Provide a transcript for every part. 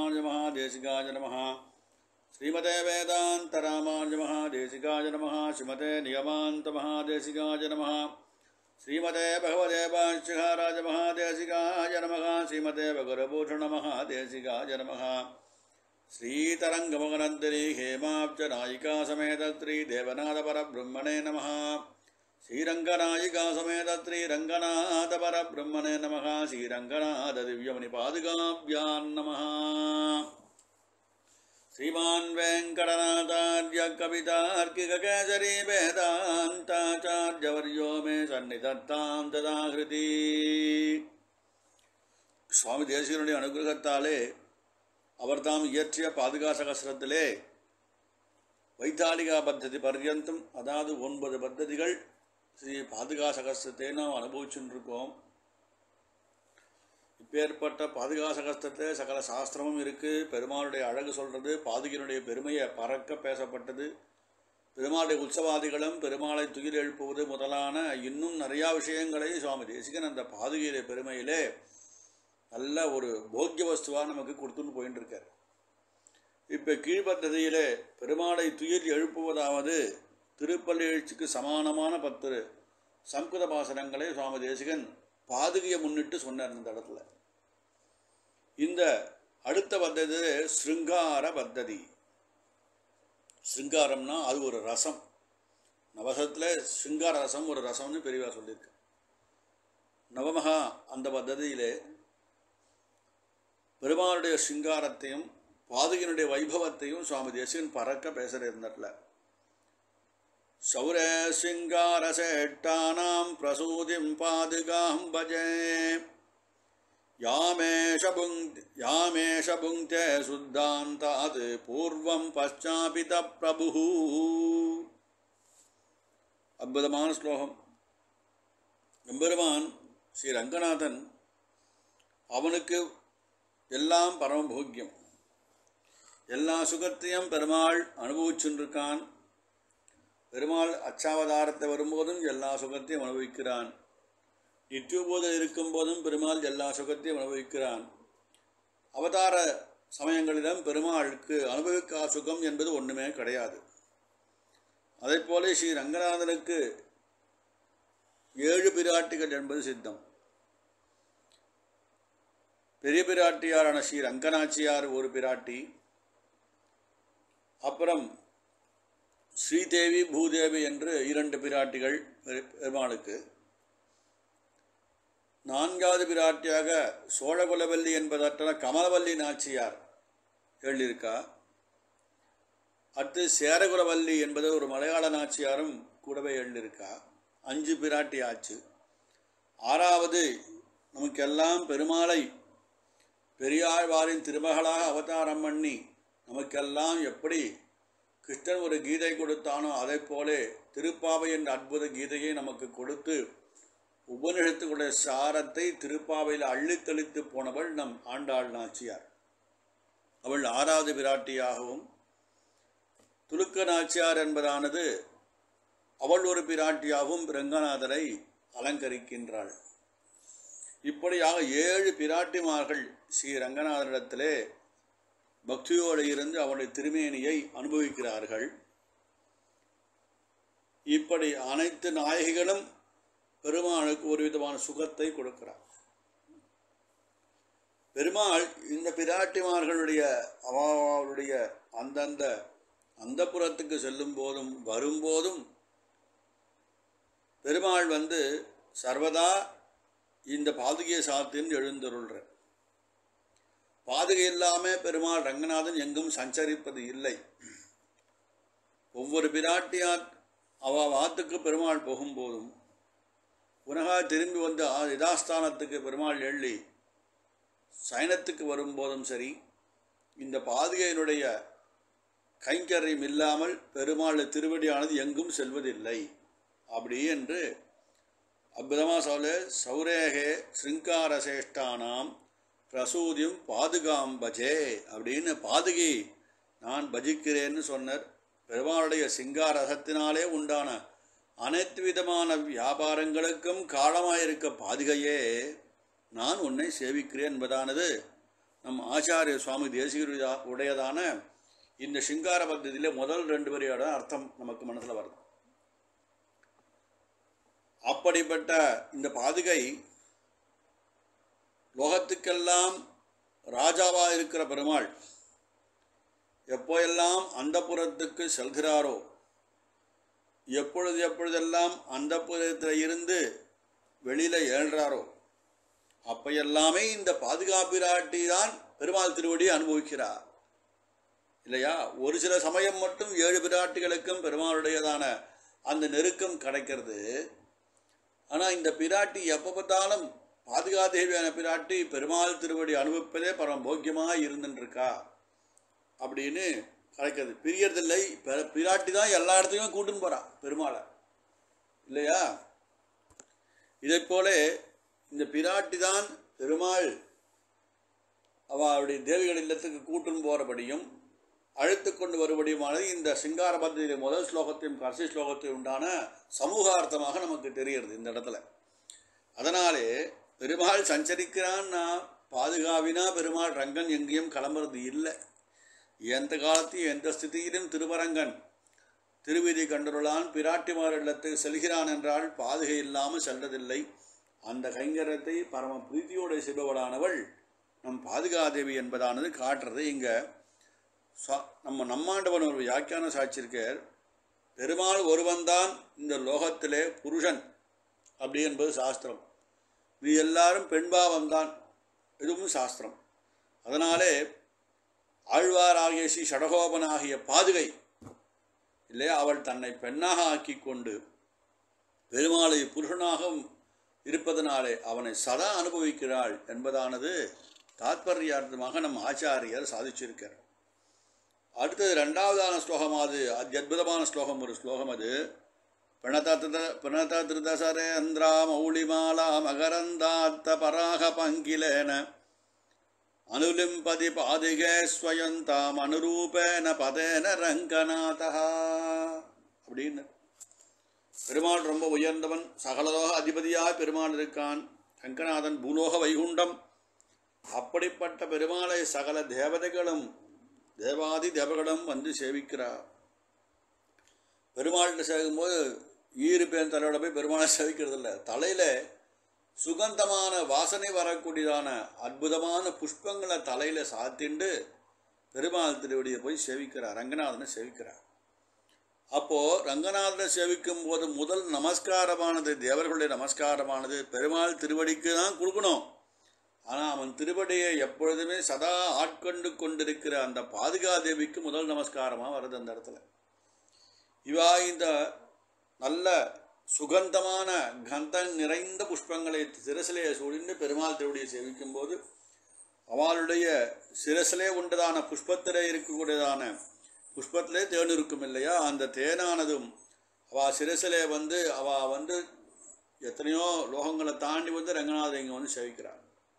रामानुजमहादेशिकाय नमः श्रीमते वेदान्तरामानुजमहादेशिकाय नमः श्रीमते निगमान्तमहादेशिकाय नमः श्रीमते भगवते भाष्यकाराजमहादेशिकाय नमः श्रीमते भगुरभूषणमहादेशिकाय नमः श्रीतरङ्गमगनन्दरी हेमाब्जनायिका समेत श्रीदेवनाथपरब्रह्मणे नमः श्रीरङ्गनायिका समेत श्रीरङ्गनाथपरब्रह्मणे नमः श्रीरङ्गनाथदिव्यमणिपादुकाभ्यां नमः श्रीमान् वेङ्कटनाथार्य कवितार्किककेसरी वेदान्ताचार्यवर्यो मे सन्निधत्तां तदाहृति சுவாமி தேசிகனுடைய அனுகிரகத்தாலே அவர்தாம் இயற்றிய பாதுகா சகசிரத்திலே வைத்தாலிகா பத்ததி பர்யந்தம் அதாவது ஒன்பது பத்ததிகள் ஸ்ரீ பாதுகா சகஸ்திரத்தை நாம் அனுபவிச்சுருக்கோம் இப்பேற்பட்ட பாதுகா சகஸ்திரத்தை சகல சாஸ்திரமும் இருக்குது பெருமாளுடைய அழகு சொல்கிறது பாதுகையினுடைய பெருமையை பறக்க பேசப்பட்டது பெருமாளுடைய உற்சவாதிகளும் பெருமாளை துயில் எழுப்புவது முதலான இன்னும் நிறையா விஷயங்களை சுவாமி தேசிகன் அந்த பாதுகையிலே பெருமையிலே நல்ல ஒரு போக்கிய வஸ்துவாக நமக்கு கொடுத்துன்னு போயின்னு இருக்கார் இப்போ கீழ்பத்ததியிலே பெருமாளை துயில் எழுப்புவதாவது திருப்பள்ளி எழுச்சிக்கு சமானமான பத்து சம்ஸ்கிருத பாசனங்களை சுவாமி தேசிகன் பாதுகையை முன்னிட்டு சொன்னார் இந்த இடத்துல இந்த அடுத்த பத்ததி ஸ்ருங்கார பத்ததி ஸ்ருங்காரம்னா அது ஒரு ரசம் நவசத்தில் ஸ்ருங்கார ரசம் ஒரு ரசம்னு பெரியவா சொல்லியிருக்கு நவமகா அந்த பத்ததியிலே பெருமாளுடைய சிங்காரத்தையும் பாதுகையினுடைய வைபவத்தையும் சுவாமி தேசிகன் பறக்க பேசுகிற இருந்தட்ல சௌர சிங்கார சேட்டானாம் பிரசூதிம் பாதுகாம் பஜே யாமேஷ புங் யாமேஷ புங்கே சுத்தாந்தாத் பூர்வம் பశ్చాபித பிரபு அற்புதமான ஸ்லோகம் எம்பெருமான் ஸ்ரீ ரங்கநாதன் அவனுக்கு எல்லாம் பரமபோக்கியம் எல்லா சுகத்தையும் பெருமாள் அனுபவிச்சுருக்கான் பெருமாள் அச்சாவதாரத்தை வரும்போதும் எல்லா சுகத்தையும் அனுபவிக்கிறான் நித்தியபோதில் இருக்கும்போதும் பெருமாள் எல்லா சுகத்தையும் அனுபவிக்கிறான் அவதார சமயங்களிலும் பெருமாளுக்கு அனுபவிக்கா சுகம் என்பது ஒன்றுமே கிடையாது அதே போல ஸ்ரீ ரங்கநாதனுக்கு ஏழு பிராட்டிகள் என்பது சித்தம் பெரிய பிராட்டியாரான ஸ்ரீ ரங்கநாச்சியார் ஒரு பிராட்டி அப்புறம் ஸ்ரீதேவி பூதேவி என்று இரண்டு பிராட்டிகள் பெருமாளுக்கு நான்காவது பிராட்டியாக சோழகுலவல்லி என்பதற்ற கமலவல்லி நாச்சியார் எழுதியிருக்கா அடுத்து சேரகுலவல்லி என்பது ஒரு மலையாள நாச்சியாரும் கூடவே எழுதியிருக்கா அஞ்சு பிராட்டி ஆச்சு ஆறாவது நமக்கெல்லாம் பெருமாளை பெரியாழ்வாரின் திருமகளாக அவதாரம் பண்ணி நமக்கெல்லாம் எப்படி கிருஷ்ணன் ஒரு கீதை கொடுத்தானோ அதை போலே திருப்பாவை என்ற அற்புத கீதையை நமக்கு கொடுத்து உபநிஷத்துடைய சாரத்தை திருப்பாவையில் அள்ளித்தளித்து போனவள் நம் ஆண்டாள் நாச்சியார் அவள் ஆறாவது பிராட்டியாகவும் துலுக்க நாச்சியார் என்பதானது அவள் ஒரு பிராட்டியாகவும் ரங்கநாதரை அலங்கரிக்கின்றாள் இப்படியாக ஏழு பிராட்டிமார்கள் ஸ்ரீ ரங்கநாதனிடத்திலே பக்தியோடு இருந்து அவருடைய திருமேனியை அனுபவிக்கிறார்கள் இப்படி அனைத்து நாயகிகளும் பெருமாளுக்கு ஒரு விதமான சுகத்தை கொடுக்கிறார் பெருமாள் இந்த பிராட்டிமார்களுடைய அவளுடைய அந்தந்த அந்த புறத்துக்கு செல்லும் போதும் வரும்போதும் பெருமாள் வந்து சர்வதா இந்த பாதுகையை சாத்தின்னு எழுந்தருள்ற பாதுகை இல்லாமல் பெருமாள் ரங்கநாதன் எங்கும் சஞ்சரிப்பது இல்லை ஒவ்வொரு பிராட்டியார் அவ வாத்துக்கு பெருமாள் போகும்போதும் புனகா திரும்பி வந்து யதாஸ்தானத்துக்கு பெருமாள் எள்ளி சயனத்துக்கு வரும்போதும் சரி இந்த பாதுகையினுடைய கைங்கரியம் இல்லாமல் பெருமாள் திருவடியானது எங்கும் செல்வதில்லை அப்படி என்று அற்புதமாக சொல்ல சௌரேகே ஸ்ருங்காரசேஷ்டானாம் பிரசூதியும் பாதுகாம் பஜே அப்படின்னு பாதுகை நான் பஜிக்கிறேன்னு சொன்னார் பெருமாளுடைய சிங்காரசத்தினாலே உண்டான அனைத்து விதமான வியாபாரங்களுக்கும் காலமாயிருக்க பாதுகையே நான் உன்னை சேவிக்கிறேன் என்பதானது நம் ஆச்சாரிய சுவாமி தேசிகருடைய உடையதான இந்த சிங்கார பద్ధதியிலே முதல் ரெண்டு வரியோட அர்த்தம் நமக்கு மனசில் வருது அப்படிப்பட்ட இந்த பாதுகை லோகத்துக்கெல்லாம் ராஜாவா இருக்கிற பெருமாள் எப்போ எல்லாம் அந்தப்புறத்துக்கு செல்கிறாரோ எப்பொழுது எப்பொழுதெல்லாம் அந்தப்புறத்தில் இருந்து வெளியில ஏழ்றாரோ அப்ப எல்லாமே இந்த பாதுகாப்பிராட்டி தான் பெருமாள் திருவடியை அனுபவிக்கிறார் இல்லையா ஒரு சில சமயம் மட்டும் ஏழு பிராட்டிகளுக்கும் பெருமாளுடையதான அந்த நெருக்கம் கிடைக்கிறது ஆனா இந்த பிராட்டி எப்ப பார்த்தாலும் பாதுகாதேவியான பிராட்டி பெருமாள் திருவடி அனுபவிப்பதே பரம போக்கியமாக இருந்துருக்கா அப்படின்னு கிடைக்கிறது பிரியறதில்லை பெ- பிராட்டி தான் எல்லா இடத்துக்கும் கூட்டுன்னு போறா பெருமாளை இல்லையா இதைப் போல இந்த பிராட்டி தான் பெருமாள் அவளுடைய தேவிகள் இல்லத்துக்கு கூட்டுன்னு போறபடியும் அழைத்து கொண்டு வருபடியுமானது இந்த சிங்கார பத்திரிகை முதல் ஸ்லோகத்தையும் கடைசி ஸ்லோகத்தையும் உண்டான சமூகார்த்தமாக நமக்கு தெரிகிறது இந்த இடத்துல அதனாலே பெருமாள் சஞ்சரிக்கிறான்னா பாதுகாவினா பெருமாள் ரங்கன் எங்கேயும் கிளம்புறது இல்லை எந்த காலத்தையும் எந்த ஸ்திதியிலும் திருவரங்கன் திருவிதி கண்டுள்ளான் பிராட்டிமார் இல்லத்துக்கு செல்கிறான் என்றால் பாதுகை இல்லாமல் செல்வதில்லை அந்த கைங்கரத்தை பரம பிரீத்தியோட செய்பவளானவள் நம் பாதுகாதேவி என்பதானது காட்டுறது இங்க ச- நம்ம நம்மாண்டவன் ஒரு வியாக்கியான சாட்சியிருக்கார் பெருமாள் ஒருவன்தான் இந்த லோகத்திலே புருஷன் அப்படி என்பது சாஸ்திரம் இது எல்லாரும் பெண்பாவம்தான் இதுவும் சாஸ்திரம் அதனாலே ஆழ்வாராகிய ஸ்ரீ ஷடகோபனாகிய பாதுகை இல்லையா அவள் தன்னை பெண்ணாக ஆக்கி கொண்டு பெருமாளை புருஷனாகவும் இருப்பதனாலே அவனை சதா அனுபவிக்கிறாள் என்பதானது தாத்பர்யார்த்தமாக நம் ஆச்சாரியர் சாதிச்சிருக்கிறார் அடுத்தது ரெண்டாவதான ஸ்லோகம் அது அத்யத்புதமான ஸ்லோகம் ஒரு ஸ்லோகம் அது பிரணதத்ருத பிரணதத்ருதசரேந்திரா மௌளிமாலா மகரந்தாத்த பராக பங்கிலேன அனுலிம்பதி பாதிகே ஸ்வயந்தாம் அனுரூபேன பதேன ரங்கநாதா அப்படின்னு பெருமாள் ரொம்ப உயர்ந்தவன் சகலலோக அதிபதியாய் பெருமாள் இருக்கான் ரங்கநாதன் பூலோக வைகுண்டம் அப்படிப்பட்ட பெருமாளை சகல தேவதைகளும் தேவாதி தேவர்களும் வந்து சேவிக்கிறார் பெருமாள்கிட்ட சேவிக்கும்போது ஈறு பேன் தலையோட போய் பெருமாளை சேவிக்கிறது இல்லை தலையில் சுகந்தமான வாசனை வரக்கூடியதான அற்புதமான புஷ்பங்களை தலையில் சாத்திண்டு பெருமாள் திருவடியை போய் சேவிக்கிறார் ரங்கநாதனை சேவிக்கிறார் அப்போ ரங்கநாதனை சேவிக்கும் போது முதல் நமஸ்காரமானது தேவர்களுடைய நமஸ்காரமானது பெருமாள் திருவடிக்கு தான் கொடுக்கணும் ஆனால் அவன் திருவடியை எப்பொழுதுமே சதா ஆட்கொண்டு கொண்டிருக்கிற அந்த பாதுகாதேவிக்கு முதல் நமஸ்காரமாக வருது அந்த இடத்துல இவா இந்த நல்ல சுகந்தமான கந்தம் நிறைந்த புஷ்பங்களை சிரசிலே சூடிந்து பெருமாள் திருவடியை சேவிக்கும் போது அவளுடைய சிரசிலே உண்டதான புஷ்பத்திலே இருக்கக்கூடியதான புஷ்பத்திலே தேன் இருக்கும் இல்லையா அந்த தேனானதும் அவ சிரசிலே வந்து அவ வந்து எத்தனையோ லோகங்களை தாண்டி வந்து ரங்கநாதன் இங்கே வந்து சேவிக்கிறார்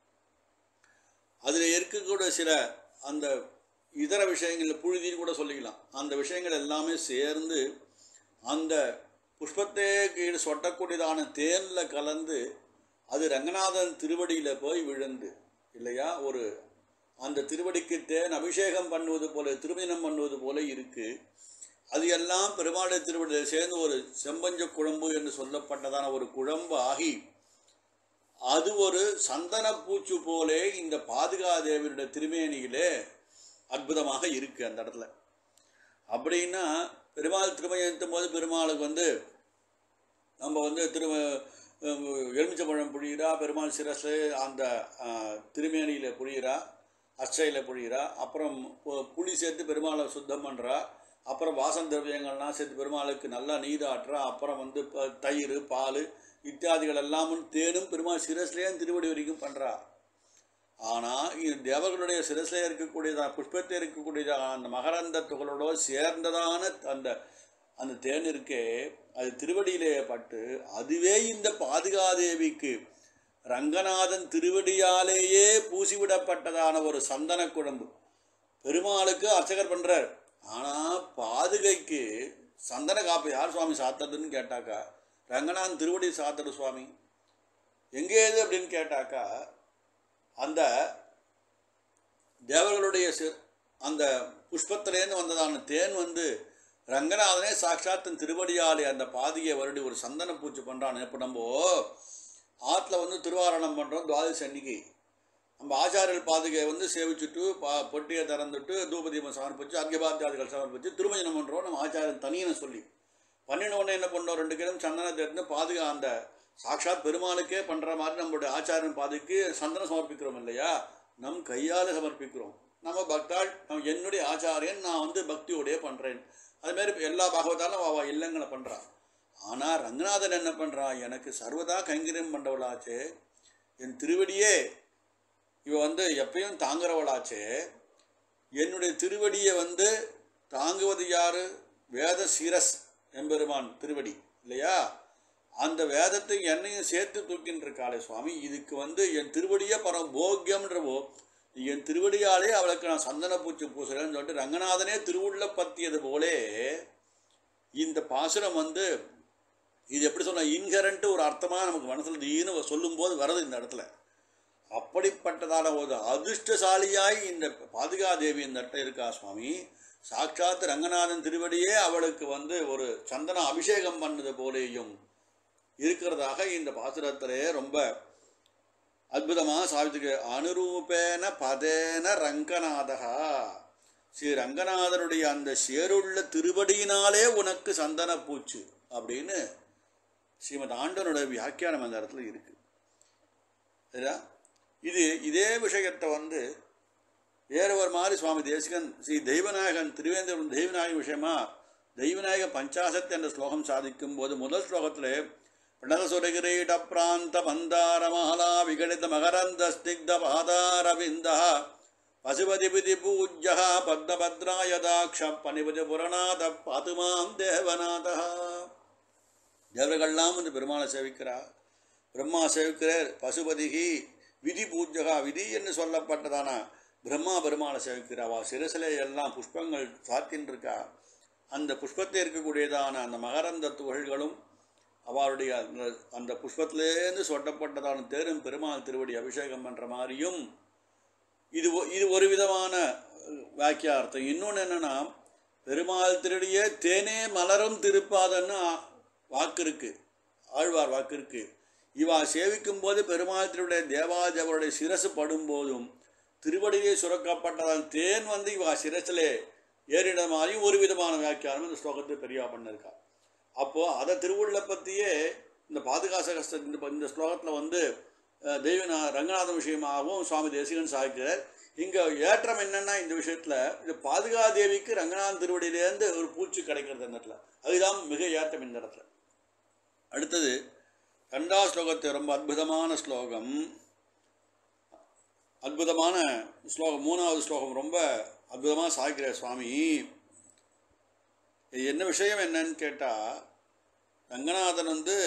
அதில் இருக்கக்கூடிய சில அந்த இதர விஷயங்கள் புழுதின்னு கூட சொல்லிக்கலாம் அந்த விஷயங்கள் எல்லாமே சேர்ந்து அந்த புஷ்பத்தே கீழ் சொட்டக்கூடியதான தேனில் கலந்து அது ரங்கநாதன் திருவடியில் போய் விழுந்து இல்லையா ஒரு அந்த திருவடிக்கு தேன் அபிஷேகம் பண்ணுவது போல திருமணம் பண்ணுவது போல இருக்கு அது எல்லாம் பெருமாளுடைய திருவடியில் சேர்ந்து ஒரு செம்பஞ்ச குழம்பு என்று சொல்லப்பட்டதான ஒரு குழம்பு ஆகி அது ஒரு சந்தன பூச்சு போலே இந்த பாதுகாதேவியுடைய திருமேனியிலே அற்புதமாக இருக்கு அந்த இடத்துல அப்படின்னா பெருமாள் திருமயத்தும் போது பெருமாளுக்கு வந்து நம்ம வந்து திரு எலுமிச்சம்பழம் புழியிறா பெருமாள் சிரசு அந்த திருமேனியில் புழியிறா அச்சையில் புழியிறா அப்புறம் பு- புளி சேர்த்து பெருமாளை சுத்தம் பண்ணுறா அப்புறம் வாசன் திரவியங்கள்லாம் சேர்த்து பெருமாளுக்கு நல்லா நீராட்டுறா அப்புறம் வந்து ப- தயிர் பால் இத்தியாதிகள் எல்லாமும் தேனும் பெருமாள் சிரஸ்லேயும் திருவடி வரைக்கும் பண்ணுறா ஆனால் இது தேவர்களுடைய சிரசில் இருக்கக்கூடியதா புஷ்பத்தில் இருக்கக்கூடியதா அந்த மகரந்த துகளோட சேர்ந்ததான அந்த அந்த தேன் இருக்கே அது திருவடியிலே பட்டு அதுவே இந்த பாதுகாதேவிக்கு ரங்கநாதன் திருவடியாலேயே பூசிவிடப்பட்டதான ஒரு சந்தன குழம்பு பெருமாளுக்கு அர்ச்சகர் பண்றார் ஆனால் பாதுகைக்கு சந்தன காப்பு யார் சுவாமி சாத்துறதுன்னு கேட்டாக்கா ரங்கநாதன் திருவடி சாத்துற சுவாமி எங்கே இது அப்படின்னு கேட்டாக்கா அந்த தேவர்களுடைய சி- அந்த புஷ்பத்திலேருந்து வந்ததான தேன் வந்து ரங்கநாதனே சாட்சாத் தன் திருவடியாலே அந்த பாதியை வருடி ஒரு சந்தன பூச்சி பண்ணுறான் இப்போ நம்ம ஆற்றுல வந்து திருவாரணம் பண்ணுறோம் துவாதசி அன்னைக்கு நம்ம ஆச்சாரியர் பாதுகையை வந்து சேவிச்சுட்டு பா பொட்டியை திறந்துட்டு தூபதீபம் சமர்ப்பிச்சு அர்க்கபாத்தியாதிகள் சமர்ப்பிச்சு திருமஞ்சனம் பண்ணுறோம் நம்ம ஆச்சாரியன் தனியனை சொல்லி பண்ணின உடனே என்ன பண்ணோம் ரெண்டு கிலோ சந்தனத்தை எடுத்து பாதுகா அந்த சாட்சாத் பெருமாளுக்கே பண்ணுற மாதிரி நம்மளுடைய ஆச்சாரியன் பாதுக்கு சந்தனம் சமர்ப்பிக்கிறோம் இல்லையா நம் கையால் சமர்ப்பிக்கிறோம் நம்ம பக்தாள் நம்ம என்னுடைய ஆச்சாரியன் நான் வந்து பக்தியோடய பண்ணுறேன் அதுமாரி இப்ப எல்லா பாகவதாலும் அவ இல்லங்களை பண்ணுறான் ஆனால் ரங்கநாதன் என்ன பண்ணுறான் எனக்கு சர்வதா கைங்கரியம் பண்ணுறவளாச்சே என் திருவடியே இவ வந்து எப்பயும் தாங்குறவளாச்சே என்னுடைய திருவடியை வந்து தாங்குவது யாரு வேத சீரஸ் எம்பெருமான் திருவடி இல்லையா அந்த வேதத்தை என்னையும் சேர்த்து தூக்கின்ற இருக்காளே சுவாமி இதுக்கு வந்து என் திருவடியே பரம் போக்கியம்ன்றவோ என் திருவடியாலே அவளுக்கு நான் சந்தன பூச்சி பூசுறேன்னு சொல்லிட்டு ரங்கநாதனே திருவுள்ள பத்தியது போலே இந்த பாசுரம் வந்து இது எப்படி சொன்ன இன்ஹரண்ட் ஒரு அர்த்தமாக நமக்கு மனசில் தீனு சொல்லும்போது வருது இந்த இடத்துல அப்படிப்பட்டதான ஒரு அதிர்ஷ்டசாலியாய் இந்த பாதுகாதேவி இந்த இடத்துல இருக்கா சுவாமி சாட்சாத் ரங்கநாதன் திருவடியே அவளுக்கு வந்து ஒரு சந்தன அபிஷேகம் பண்ணது போலேயும் இருக்கிறதாக இந்த பாசுரத்திலே ரொம்ப அற்புதமாக சாவித்துக்கு அனுரூபேன பதேன ரங்கநாதகா ஸ்ரீ ரங்கநாதனுடைய அந்த சேருள்ள திருவடியினாலே உனக்கு சந்தன பூச்சு அப்படின்னு ஸ்ரீமத் ஆண்டவனோட வியாக்கியானம் அந்த இடத்துல இருக்கு சரியா இது இதே விஷயத்தை வந்து வேற ஒரு மாதிரி சுவாமி தேசிகன் ஸ்ரீ தெய்வநாயகன் திருவேந்திரன் தெய்வநாயக விஷயமா தெய்வநாயக பஞ்சாசத் என்ற ஸ்லோகம் சாதிக்கும் போது முதல் ஸ்லோகத்தில் பிரணதசுரகிரீட பிராந்த மந்தார மகலா விகடித மகரந்த ஸ்னிக்த பாதாரவிந்த பசுபதிபதி பூஜ்ய பத்மபத்ராயதாட்ச பனிபதி புரணாத பாதுமாம் தேவநாத தேவர்கள்லாம் இந்த பெருமாளை சேவிக்கிறா பிரம்மா சேவிக்கிறார் பசுபதிகி விதி பூஜகா விதி என்று சொல்லப்பட்டதான பிரம்மா பெருமாளை சேவிக்கிறாவா சிறுசிலை எல்லாம் புஷ்பங்கள் சாத்தின்னு இருக்கா அந்த புஷ்பத்தில் இருக்கக்கூடியதான அந்த மகரந்த துகள்களும் அவருடைய அந்த அந்த புஷ்பத்திலேருந்து சொட்டப்பட்டதான தேரும் பெருமாள் திருவடி அபிஷேகம் பண்ணுற மாதிரியும் இது ஒ- இது ஒரு விதமான அஹ், வாக்கியார்த்தம் இன்னொன்று என்னன்னா பெருமாள் திருடிய தேனே மலரும் திருப்பாதன்னு ஆ- வாக்கு இருக்கு ஆழ்வார் வாக்கு இருக்கு இவா சேவிக்கும் போது பெருமாள் திருடைய தேவாதேவருடைய சிரசு படும்போதும் திருவடியிலே சுரக்கப்பட்டதால் தேன் வந்து இவா சிரசிலே ஏறிட மாதிரியும் ஒரு விதமான வியாக்கியானம் இந்த ஸ்லோகத்தை பெரியா பண்ணிருக்கா அப்போ அதை திருவுள்ள பற்றியே இந்த பாதுகாச கஷ்ட இந்த இந்த ஸ்லோகத்தில் வந்து அஹ், தெய்வநா ரங்கநாத விஷயமாகவும் சுவாமி தேசிகன் சாதிக்கிறார் இங்கே ஏற்றம் என்னன்னா இந்த விஷயத்தில் இது பாதுகாதேவிக்கு ரங்கநாதன் திருவடியிலேருந்து ஒரு பூச்சி கிடைக்கிறது இந்த இடத்துல அதுதான் மிக ஏற்றம் இந்த இடத்துல அடுத்தது ரெண்டாவது ஸ்லோகத்தை ரொம்ப அற்புதமான ஸ்லோகம் அற்புதமான ஸ்லோகம் மூணாவது ஸ்லோகம் ரொம்ப அற்புதமாக சாய்க்கிறார் சுவாமி இது என்ன விஷயம் என்னன்னு கேட்டால் ரங்கநாதன் வந்து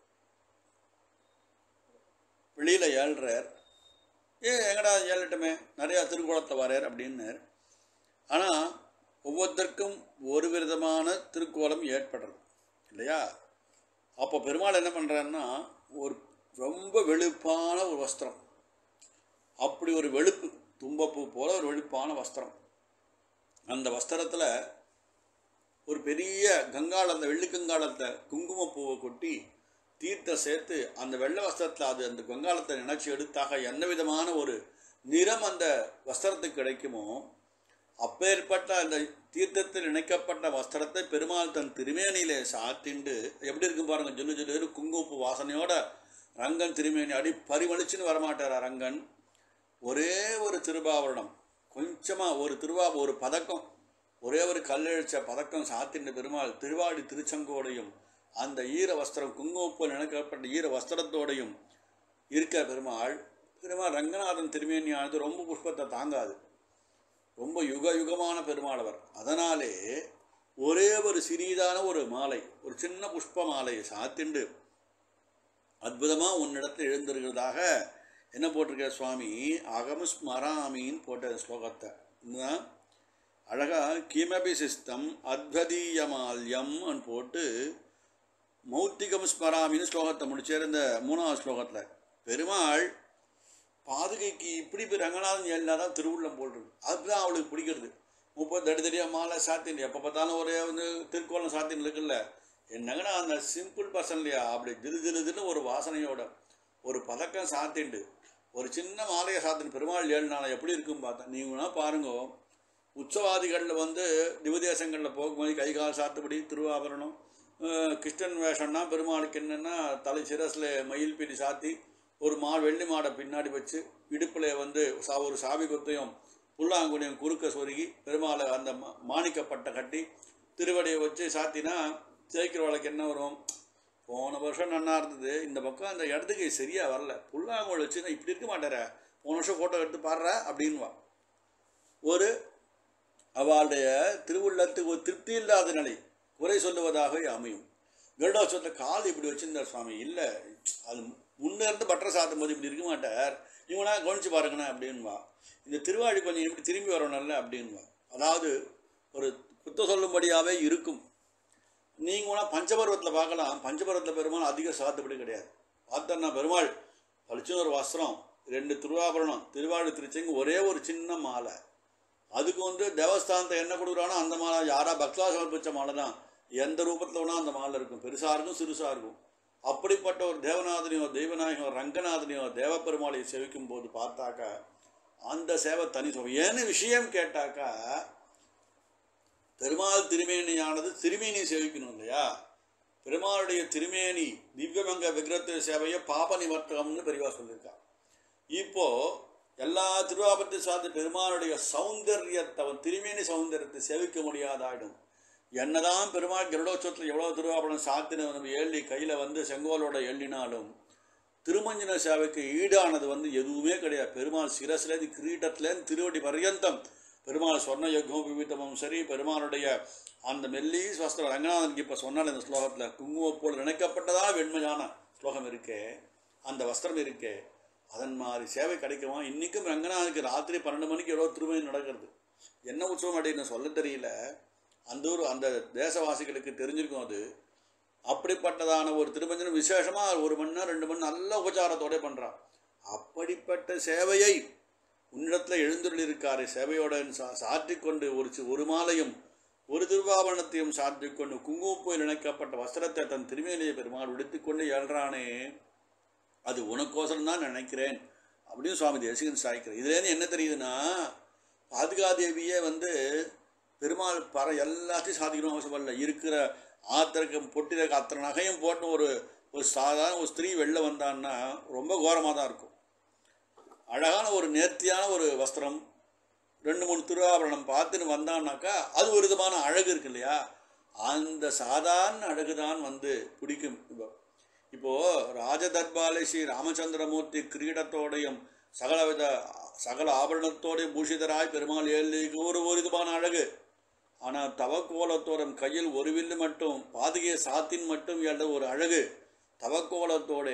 வெளியில் ஏழ்றார் ஏ எங்கடா ஏழட்டுமே நிறையா திருக்குளத்தை வரார் அப்படின்னார் ஆனால் ஒவ்வொருத்தருக்கும் ஒரு விதமான திருக்கோலம் ஏற்படுறது இல்லையா அப்போ பெருமாள் என்ன பண்ணுறாருன்னா ஒரு ரொம்ப வெளுப்பான ஒரு வஸ்திரம் அப்படி ஒரு வெளுப்பு தும்பப்பூ போல ஒரு வெளுப்பான வஸ்திரம் அந்த வஸ்திரத்தில் ஒரு பெரிய கங்காளத்தை வெள்ளி கங்காளத்தை குங்குமப்பூவை கொட்டி தீர்த்த சேர்த்து அந்த வெள்ளை வஸ்திரத்தில் அது அந்த கங்காளத்தை நினைச்சு எடுத்தாக என்ன விதமான ஒரு நிறம் அந்த வஸ்திரத்துக்கு கிடைக்குமோ அப்பேற்பட்ட அந்த தீர்த்தத்தில் இணைக்கப்பட்ட வஸ்திரத்தை பெருமாள் தன் திருமேனியிலே சாத்திண்டு எப்படி இருக்கும் பாருங்க ஜொல்லு ஜொல்லு குங்குமப்பு வாசனையோட ரங்கன் திருமேனி அடி பரிமளிச்சுன்னு வரமாட்டாரா ரங்கன் ஒரே ஒரு திருபாவரணம் கொஞ்சமாக ஒரு திருவா ஒரு பதக்கம் ஒரே ஒரு கல்லெழுச்ச பதக்கம் சாத்தின பெருமாள் திருவாடி திருச்சங்கோடையும் அந்த ஈர வஸ்திரம் குங்குமப்போல் நினைக்கப்பட்ட ஈர வஸ்திரத்தோடையும் இருக்க பெருமாள் பெருமாள் ரங்கநாதன் திருமேனியானது ரொம்ப புஷ்பத்தை தாங்காது ரொம்ப யுக யுகமான பெருமாள் அவர் அதனாலே ஒரே ஒரு சிறிதான ஒரு மாலை ஒரு சின்ன புஷ்ப மாலையை சாத்திண்டு அற்புதமாக உன்னிடத்தில் எழுந்திருக்கிறதாக என்ன போட்டிருக்க சுவாமி அகம் ஸ்மராமின்னு போட்ட ஸ்லோகத்தை இதுதான் அழகாக கிமபி சிஸ்டம் அத்வதீயமால்யம் போட்டு மௌத்திகம் ஸ்மராமின்னு ஸ்லோகத்தை முடிச்சார் இந்த மூணாவது ஸ்லோகத்தில் பெருமாள் பாதுகைக்கு இப்படி போய் ரங்கநாதன் ஏழினா தான் திருவுள்ளம் போடுறது அதுதான் அவளுக்கு பிடிக்கிறது முப்பது தடி தடியாக மாலை சாத்தின் எப்போ பார்த்தாலும் ஒரே வந்து திருக்கோலம் சாத்தின் இருக்குல்ல என்னங்கன்னா அந்த சிம்பிள் பர்சன் இல்லையா அப்படி திரு திரு திரு ஒரு வாசனையோட ஒரு பதக்கம் சாத்திண்டு ஒரு சின்ன மாலையை சாத்தின் பெருமாள் ஏழு நாள் எப்படி இருக்கும் பார்த்தேன் நீங்கன்னா பாருங்க உற்சவாதிகளில் வந்து திவதேசங்களில் போகும்போது கை கால் சாத்துபடி திருவாபரணம் அஹ் கிருஷ்ணன் வேஷம்னா பெருமாளுக்கு என்னென்னா தலை சிரஸில் மயில் பிடி சாத்தி ஒரு மா வெள்ளி மாடை பின்னாடி வச்சு இடுப்பில் வந்து சா ஒரு சாவி கொத்தையும் புல்லாங்குடியும் குறுக்க சொருகி பெருமாளை அந்த மா- மாணிக்கப்பட்டை கட்டி திருவடியை வச்சு சாத்தினா தேய்க்கிறவளுக்கு என்ன வரும் போன வருஷம் நன்னா இருந்தது இந்த பக்கம் அந்த இடத்துக்கு சரியாக வரல புல்லாங்குழல் வச்சு நான் இப்படி இருக்க மாட்டேற போன வருஷம் ஃபோட்டோ எடுத்து பாடுற அப்படின்வா ஒரு அவளுடைய திருவுள்ளத்துக்கு ஒரு திருப்தி இல்லாத நிலை குறை சொல்லுவதாக அமையும் கருடாசத்தில் கால் இப்படி வச்சிருந்தார் சுவாமி இல்லை அது முன்னே இருந்து பட்டரை சாத்தும் போது இப்படி இருக்க மாட்டார் இவனா கவனிச்சு பாருங்கண்ணே அப்படின்வா இந்த திருவாழி கொஞ்சம் இப்படி திரும்பி வரணும்ல அப்படின்வா அதாவது ஒரு குத்த சொல்லும்படியாகவே இருக்கும் நீங்கள் வேணால் பஞ்சபர்வத்தில் பார்க்கலாம் பஞ்சபர்வத்தில் பெருமாள் அதிக சாத்துப்படி கிடையாது பார்த்தோன்னா பெருமாள் பளிச்சுன்னு ஒரு வஸ்திரம் ரெண்டு திருவாபரணம் திருவாழி திருச்செங்கு ஒரே ஒரு சின்ன மாலை அதுக்கு வந்து தேவஸ்தானத்தை என்ன கொடுக்குறானோ அந்த மாலை யாரா பக்தா சமர்ப்பிச்ச மாலை தான் எந்த ரூபத்தில் வேணால் அந்த மாலை இருக்கும் பெருசாக இருக்கும் சிறுசாக இருக்கும் அப்படிப்பட்ட ஒரு தேவநாதனையோ தெய்வநாயகோ ரங்கநாதனையோ தேவப்பெருமாளையை செவிக்கும் போது பார்த்தாக்கா அந்த சேவை தனி சுகம் ஏன்னு விஷயம் கேட்டாக்கா பெருமாள் திருமேனியானது திருமேனி சேவிக்கணும் இல்லையா பெருமாளுடைய திருமேனி திவ்யமங்க விக்கிரத்து சேவையை பாப நிவர்த்தகம்னு பெரியவா சொல்லியிருக்கா இப்போ எல்லா திருவாபத்தை சார்ந்த பெருமாளுடைய சௌந்தரியத்தை அவன் திருமேனி சௌந்தரியத்தை செவிக்க முடியாதாயிடும் என்னதான் பெருமாள் கருடோற்சவத்தில் எவ்வளோ திருவாபரணம் சாத்தின நம்ம ஏள்ளி கையில் வந்து செங்கோலோட எள்ளினாலும் திருமஞ்சன சேவைக்கு ஈடானது வந்து எதுவுமே கிடையாது பெருமாள் சிரஸ்லேருந்து கிரீட்டத்துலேருந்து திருவடி பர்யந்தம் பெருமாள் சொன்ன யக்ஞம் விவிதமும் சரி பெருமாளுடைய அந்த மெல்லீஸ் வஸ்திரம் ரங்கநாதனுக்கு இப்போ சொன்னால் இந்த ஸ்லோகத்தில் குங்குமம் போல் நினைக்கப்பட்டதா வெண்மையான ஸ்லோகம் இருக்கே அந்த வஸ்திரம் இருக்கே அதன் மாதிரி சேவை கிடைக்குமா இன்றைக்கும் ரங்கநாதனுக்கு ராத்திரி பன்னெண்டு மணிக்கு ஏதோ திருமணம் நடக்கிறது என்ன உற்சவம் அப்படின்னு சொல்ல தெரியல அந்த ஊர் அந்த தேசவாசிகளுக்கு தெரிஞ்சிருக்கும் அது அப்படிப்பட்டதான ஒரு திருமஞ்சனம் விசேஷமாக ஒரு மணி நேரம் ரெண்டு மணி நேரம் நல்ல உபச்சாரத்தோட பண்ணுறான் அப்படிப்பட்ட சேவையை உன்னிடத்தில் எழுந்துள்ள இருக்காரு சேவையோட சா சாற்றிக்கொண்டு ஒரு சி- ஒரு மாலையும் ஒரு திருவாபரணத்தையும் சாற்றிக்கொண்டு குங்குமப்போயில் இணைக்கப்பட்ட வஸ்திரத்தை தன் திருமேனியை பெருமாள் உடுத்திக்கொண்டு ஏழ்றானே அது உனக்கோசரம் தான் நினைக்கிறேன் அப்படின்னு சுவாமி தேசிகன் சாய்க்கிறார் இதுலேருந்து என்ன தெரியுதுன்னா பாதுகாதேவியே வந்து பெருமாள் பற எல்லாத்தையும் சாதிக்கணும் அவசியம் இல்லை இருக்கிற ஆத்திரக்கு பொட்டில அத்தனை நகையும் போட்டு ஒரு ஒரு சாதாரண ஒரு ஸ்திரீ வெளில வந்தான்னா ரொம்ப கோரமாக தான் இருக்கும் அழகான ஒரு நேர்த்தியான ஒரு வஸ்திரம் ரெண்டு மூணு திருவாபரணம் பார்த்துன்னு வந்தான்னாக்கா அது ஒரு விதமான அழகு இருக்கு இல்லையா அந்த சாதாரண அழகு தான் வந்து பிடிக்கும் இப்போ இப்போது ராஜதர்பாலை ஸ்ரீ ராமச்சந்திரமூர்த்தி கிரீடத்தோடையும் சகலவித சகல ஆபரணத்தோடையும் பூஷிதராய் பெருமாள் ஏழுக்கு ஒரு ஒரு விதமான அழகு ஆனால் தவக்கோலத்தோடும் கையில் ஒரு வில்லு மட்டும் பாதுகை சாத்தின் மட்டும் என்ற ஒரு அழகு தவக்கோலத்தோட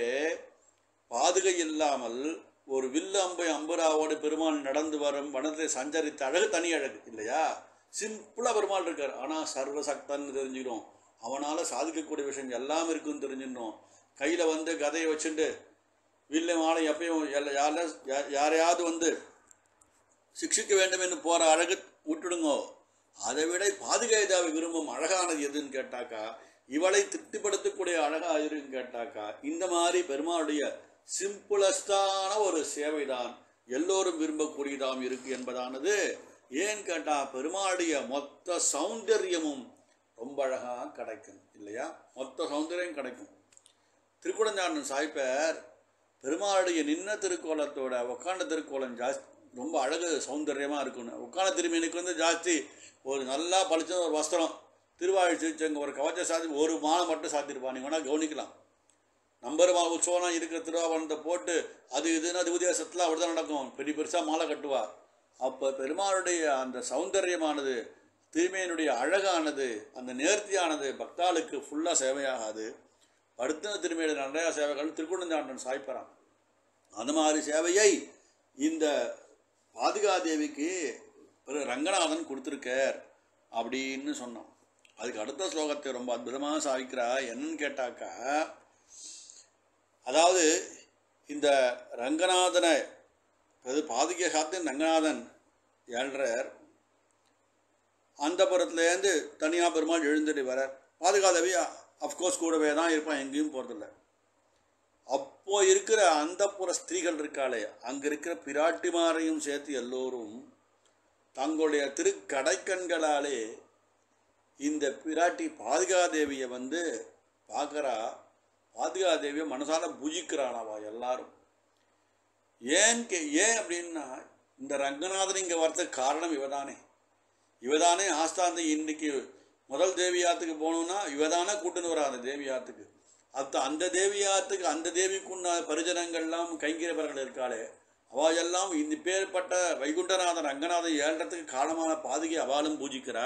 பாதுகை இல்லாமல் ஒரு வில்லு அம்பை அம்புராவோடு பெருமாள் நடந்து வரும் வனத்தை சஞ்சரித்த அழகு தனி அழகு இல்லையா சிம்பிளாக பெருமாள் இருக்கார் ஆனால் சர்வசக்தன்னு தெரிஞ்சுக்கணும் அவனால் சாதிக்கக்கூடிய விஷயம் எல்லாம் இருக்குன்னு தெரிஞ்சிடணும் கையில் வந்து கதையை வச்சுட்டு வில்லை மாலை எப்பயும் எல்லா யார யா- யாரையாவது வந்து சிக்ஷிக்க வேண்டும் என்று போகிற அழகு விட்டுடுங்கோ அதை விட பாதுகாதாவை விரும்பும் அழகானது எதுன்னு கேட்டாக்கா இவளை திருப்திப்படுத்தக்கூடிய அழகா இருக்குன்னு கேட்டாக்கா இந்த மாதிரி பெருமாளுடைய சிம்பிளஸ்டான ஒரு சேவைதான் எல்லோரும் விரும்பக்கூடியதாம் இருக்கு என்பதானது ஏன் கேட்டா பெருமாளுடைய மொத்த சௌந்தரியமும் ரொம்ப அழகா கிடைக்கும் இல்லையா மொத்த சௌந்தரியம் கிடைக்கும் திருக்குடஞ்சாண்டன் சாய்ப்பர் பெருமாளுடைய நின்ன திருக்கோலத்தோட உக்காண்ட திருக்கோலம் ஜாஸ்தி ரொம்ப அழகு சௌந்தரியமாக இருக்கணும் உட்காந்த திருமீனுக்கு வந்து ஜாஸ்தி ஒரு நல்லா பளிச்ச ஒரு வஸ்திரம் திருவாழி திருச்செங்க ஒரு கவச்ச சாத்தி ஒரு மாலை மட்டும் சாத்திருப்பா நீங்கள் வேணால் கவனிக்கலாம் நம்பர் மா உற்சவம் இருக்கிற திருவாபரணத்தை போட்டு அது இதுன்னு அது உதேசத்தில் அப்படி தான் நடக்கும் பெரிய பெருசாக மாலை கட்டுவா அப்போ பெருமாளுடைய அந்த சௌந்தரியமானது திருமேனுடைய அழகானது அந்த நேர்த்தியானது பக்தாளுக்கு ஃபுல்லாக சேவையாகாது படுத்தின திருமேடு நிறையா சேவைகள் திருக்குணந்தாண்டன் சாய்ப்பறான் அந்த மாதிரி சேவையை இந்த பாதுகாதேவிக்கு ஒரு ரங்கநாதன் கொடுத்துருக்கார் அப்படின்னு சொன்னோம் அதுக்கு அடுத்த ஸ்லோகத்தை ரொம்ப அற்புதமாக சாதிக்கிறா என்னன்னு கேட்டாக்கா அதாவது இந்த ரங்கநாதனை அது பாதுகை சாத்தின் ரங்கநாதன் ஏழ்றார் அந்த புறத்துலேருந்து தனியாக பெருமாள் எழுந்துட்டு வரார் பாதுகாதவி அஃப்கோர்ஸ் கூடவே தான் இருப்பான் எங்கேயும் போகிறதில்ல அப்போ இருக்கிற அந்த புற ஸ்திரீகள் இருக்காளே அங்கே இருக்கிற பிராட்டிமாரையும் சேர்த்து எல்லோரும் தங்களுடைய திருக்கடைக்கண்களாலே இந்த பிராட்டி பாதுகாதேவியை வந்து பார்க்குறா பாதுகாதேவியை மனசால பூஜிக்கிறாளாவா எல்லாரும் ஏன் கே ஏன் அப்படின்னா இந்த ரங்கநாதன் இங்கே வரதுக்கு காரணம் இவதானே இவதானே ஆஸ்தாந்தி இன்னைக்கு முதல் தேவியாத்துக்கு போகணுன்னா இவதானே கூட்டுன்னு வரா அந்த தேவியாத்துக்கு அது அந்த தேவியாத்துக்கு அந்த தேவிக்குண்டான பரிஜனங்கள்லாம் கைங்கிரவர்கள் இருக்காளே அவள் எல்லாம் இந்த பேர்பட்ட வைகுண்டநாதன் ரங்கநாதன் ஏழ்றதுக்கு காலமான பாதுகை அவளும் பூஜிக்கிறா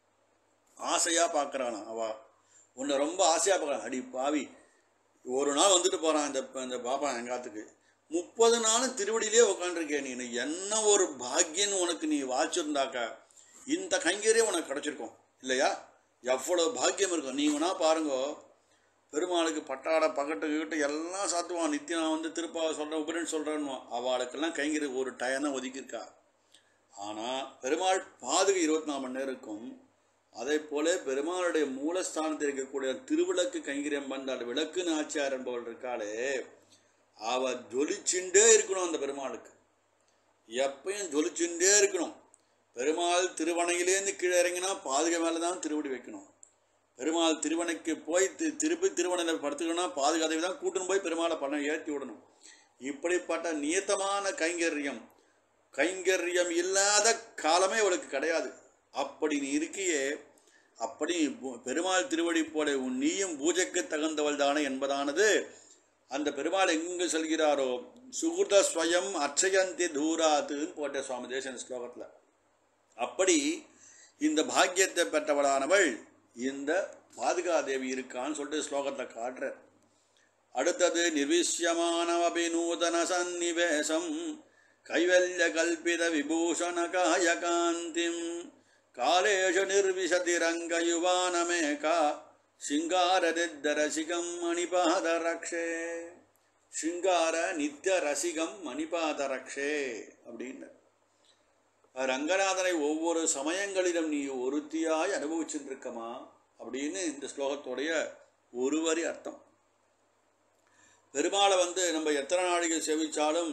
ஆசையாக பார்க்குறானா அவள் உன்னை ரொம்ப ஆசையாக பார்க்குறான் அடி பாவி ஒரு நாள் வந்துட்டு போகிறான் இந்த இந்த பாப்பா எங்காத்துக்கு முப்பது நாளும் திருவடியிலே உட்காந்துருக்கேன் நீ என்ன ஒரு பாக்கியன்னு உனக்கு நீ வாச்சிருந்தாக்கா இந்த கைங்கரியே உனக்கு கிடச்சிருக்கும் இல்லையா எவ்வளோ பாக்கியம் இருக்கும் நீங்கனா பாருங்க பெருமாளுக்கு பட்டாட பகட்டு கிட்ட எல்லாம் சாத்துவான் நித்தியம் நான் வந்து திருப்பாவை சொல்கிறேன் உபரின்னு சொல்கிறேன்னு அவளுக்கெல்லாம் கைங்கரி ஒரு டயம் தான் ஒதுக்கியிருக்கா ஆனால் பெருமாள் பாதுகை இருபத்தி நாலு மணி நேரம் இருக்கும் அதே போல பெருமாளுடைய மூலஸ்தானத்தில் இருக்கக்கூடிய திருவிளக்கு கைங்கரியம் வந்தால் விளக்கு நாச்சியார் என்பவள் இருக்காளே அவ ஜொலிச்சுண்டே இருக்கணும் அந்த பெருமாளுக்கு எப்பயும் ஜொலிச்சுண்டே இருக்கணும் பெருமாள் திருவணையிலேருந்து கீழே இறங்கினா பாதுகை மேலே தான் திருவடி வைக்கணும் பெருமாள் திருவணைக்கு போய் தி- திருப்பி திருவணையில் படுத்துக்கணும்னா பாதுகாதவி தான் கூட்டுன்னு போய் பெருமாளை பண்ண ஏற்றி விடணும் இப்படிப்பட்ட நியத்தமான கைங்கரியம் கைங்கரியம் இல்லாத காலமே அவளுக்கு கிடையாது அப்படி நீ இருக்கியே அப்படி பு- பெருமாள் திருவடி போல உன் நீயும் பூஜைக்கு தகுந்தவள் தானே என்பதானது அந்த பெருமாள் எங்கு செல்கிறாரோ சுகுத ஸ்வயம் அச்சயந்தி தூராத்துன்னு போட்ட சுவாமி தேசன் ஸ்லோகத்தில் அப்படி இந்த பாக்கியத்தை பெற்றவளானவள் இந்த பாதுகாதேவி இருக்கான்னு சொல்லிட்டு ஸ்லோகத்தில் காட்டுற அடுத்தது நிர்விஷ்யமானவபி நூதன சந்நிவேசம் கைவல்ய கல்பித விபூஷண காயகாந்திம் காலேஷு நிர்விசதி ரங்கயுவானமேகா சிங்காரதித்த ரசிகம் மணிபாத ரக்ஷே சிங்கார நித்திய ரசிகம் மணிபாத ரக்ஷே அப்படின்னு ரங்கநாதனை ஒவ்வொரு சமயங்களிலும் நீ ஒருத்தியாய் அனுபவிச்சுட்டு இருக்கமா அப்படின்னு இந்த ஸ்லோகத்துடைய ஒரு வரி அர்த்தம் பெருமாளை வந்து நம்ம எத்தனை நாளைக்கு சேவிச்சாலும்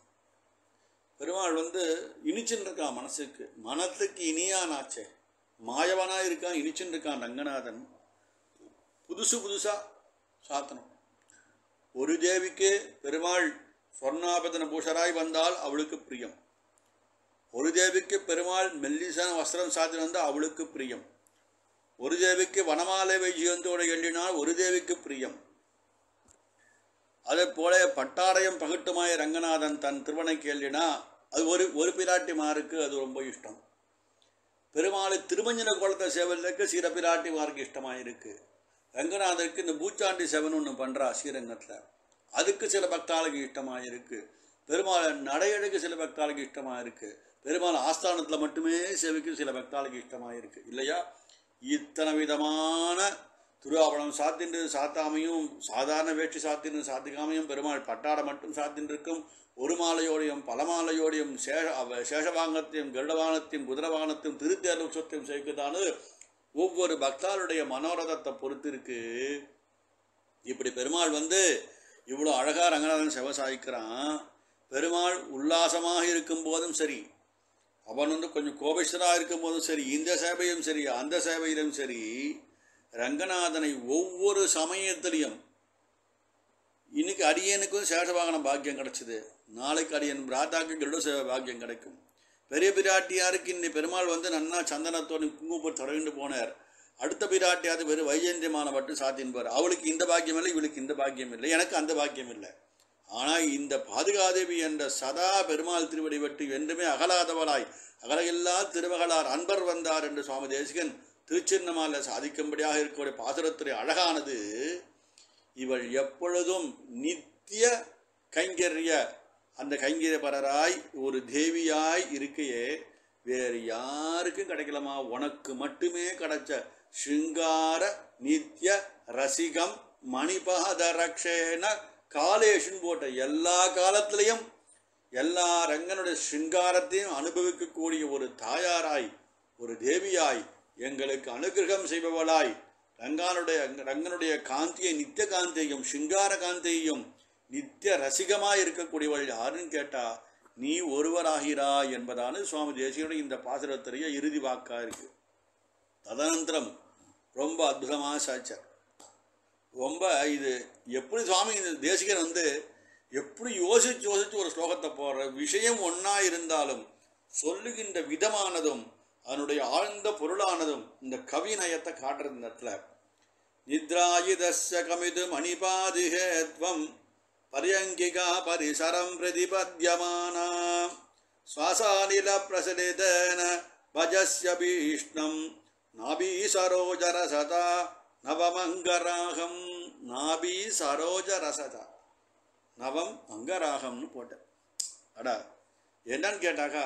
பெருமாள் வந்து இனிச்சுன்னு இருக்கான் மனசுக்கு மனத்துக்கு இனியானாச்சே மாயவனா இருக்கான் இனிச்சுன்னு இருக்கான் ரங்கநாதன் புதுசு புதுசா சாத்தணும் ஒரு தேவிக்கு பெருமாள் சொர்ணாபதன பூஷராய் வந்தால் அவளுக்கு பிரியம் ஒரு தேவிக்கு பெருமாள் மெல்லிசான வஸ்திரம் சாத்திட்டு வந்தால் அவளுக்கு பிரியம் ஒரு தேவிக்கு வனமாலை வைஜியந்தோடு எண்ணினால் ஒரு தேவிக்கு பிரியம் அதே போல பட்டாடையம் பகட்டுமாய் ரங்கநாதன் தன் திருவனைக்கு எழுதினா அது ஒரு ஒரு பிராட்டிமாருக்கு அது ரொம்ப இஷ்டம் பெருமாளை திருமஞ்சன குளத்தை சேவலுக்கு சீர பிராட்டிமாருக்கு இஷ்டமாக இருக்கு ரங்கநாதருக்கு இந்த பூச்சாண்டி செவன் ஒன்று பண்ணுறா ஸ்ரீரங்கத்தில் அதுக்கு சில பக்தாளுக்கு இஷ்டமாக இருக்கு பெருமாளை நடையெடுக்க சில பக்தாளுக்கு இஷ்டமாக இருக்கு பெருமாள் ஆஸ்தானத்தில் மட்டுமே சேவிக்க சில பக்தாளுக்கு இஷ்டமாக இருக்கு இல்லையா இத்தனை விதமான திருவாபணம் சாத்தின்று சாத்தாமையும் சாதாரண வேட்சி சாத்தின்னு சாத்திக்காமையும் பெருமாள் பட்டாடை மட்டும் சாத்தின்னு இருக்கும் ஒரு மாலையோடையும் பல மாலையோடையும் சேஷ அவ- சேஷவாங்கத்தையும் கருடவானத்தையும் குதிரவானத்தையும் திருத்தேர்வு உற்சவத்தையும் சேர்க்குதானது ஒவ்வொரு பக்தாளுடைய மனோரதத்தை பொறுத்து இருக்கு இப்படி பெருமாள் வந்து இவ்வளோ அழகா ரங்கநாதன் செவசாய்க்கிறான் பெருமாள் உல்லாசமாக இருக்கும் போதும் சரி அவன் வந்து கொஞ்சம் கோபிஷ்டராக இருக்கும் போதும் சரி இந்த சேவையும் சரி அந்த சேவையிலும் சரி ரங்கநாதனை ஒவ்வொரு சமயத்திலையும் இன்னைக்கு அடியனுக்கும் சேஷவாகன பாக்கியம் கிடைச்சது நாளைக்கு அடியன் பிராத்தாக்கு கருட சேவை பாக்கியம் கிடைக்கும் பெரிய பிராட்டியாருக்கு இன்னி பெருமாள் வந்து நன்னா சந்தனத்தோடு குங்குமம் தொடர்ந்து போனார் அடுத்த பிராட்டியாவது வெறும் வைஜெயந்தியமான மட்டும் சாத்தின்பார் அவளுக்கு இந்த பாக்கியம் இல்லை இவளுக்கு இந்த பாக்கியம் இல்லை எனக்கு அந்த பாக்கியம் இல்லை ஆனால் இந்த பாதுகாதேவி என்ற சதா பெருமாள் திருவடி வெட்டி என்றுமே அகலாதவளாய் அகலையில்லா திருமகளார் அன்பர் வந்தார் என்று சுவாமி தேசிகன் திருச்சின்னமால சாதிக்கும்படியாக இருக்கக்கூடிய பாசுரத்துறை அழகானது இவள் எப்பொழுதும் நித்திய கைங்கரிய அந்த கைங்கரியபரராய் ஒரு தேவியாய் இருக்கையே வேறு யாருக்கும் கிடைக்கலமா உனக்கு மட்டுமே கிடைச்ச சிங்கார நித்திய ரசிகம் மணிபாத ரக்ஷேன காலேஷன் போட்ட எல்லா காலத்திலையும் எல்லா ரங்கனுடைய சிங்காரத்தையும் அனுபவிக்கக்கூடிய ஒரு தாயாராய் ஒரு தேவியாய் எங்களுக்கு அனுகிரகம் செய்பவளாய் ரங்கானுடைய ரங்கனுடைய காந்தியை நித்திய காந்தியையும் சிங்கார காந்தியையும் நித்திய ரசிகமாய் இருக்கக்கூடியவள் யாருன்னு கேட்டா நீ ஒருவராகிறாய் என்பதான சுவாமி தேசியனுடைய இந்த பாசுரத்திலேயே இறுதி வாக்கா இருக்கு ததனந்திரம் ரொம்ப அற்புதமாக சாச்சார் ரொம்ப இது எப்படி சுவாமி இந்த தேசிகன் வந்து எப்படி யோசிச்சு யோசிச்சு ஒரு ஸ்லோகத்தை போடுற விஷயம் ஒன்றா இருந்தாலும் சொல்லுகின்ற விதமானதும் அதனுடைய ஆழ்ந்த பொருளானதும் இந்த கவி நயத்தை காட்டுறது இந்த இடத்துல நித்ராயுதஸ்ய கமிது மணிபாதிஹேத்வம் பரியங்கிகா பரிசரம் பிரதிபத்யமானா சுவாசானில பிரசலிதேன பஜஸ்ய பீஷ்ணம் நாபி சரோஜரசதா நவமங்கராகம் நாபி சரோஜரசதா நவம் அங்கராகம்னு போட்டேன் அடா என்னன்னு கேட்டாக்கா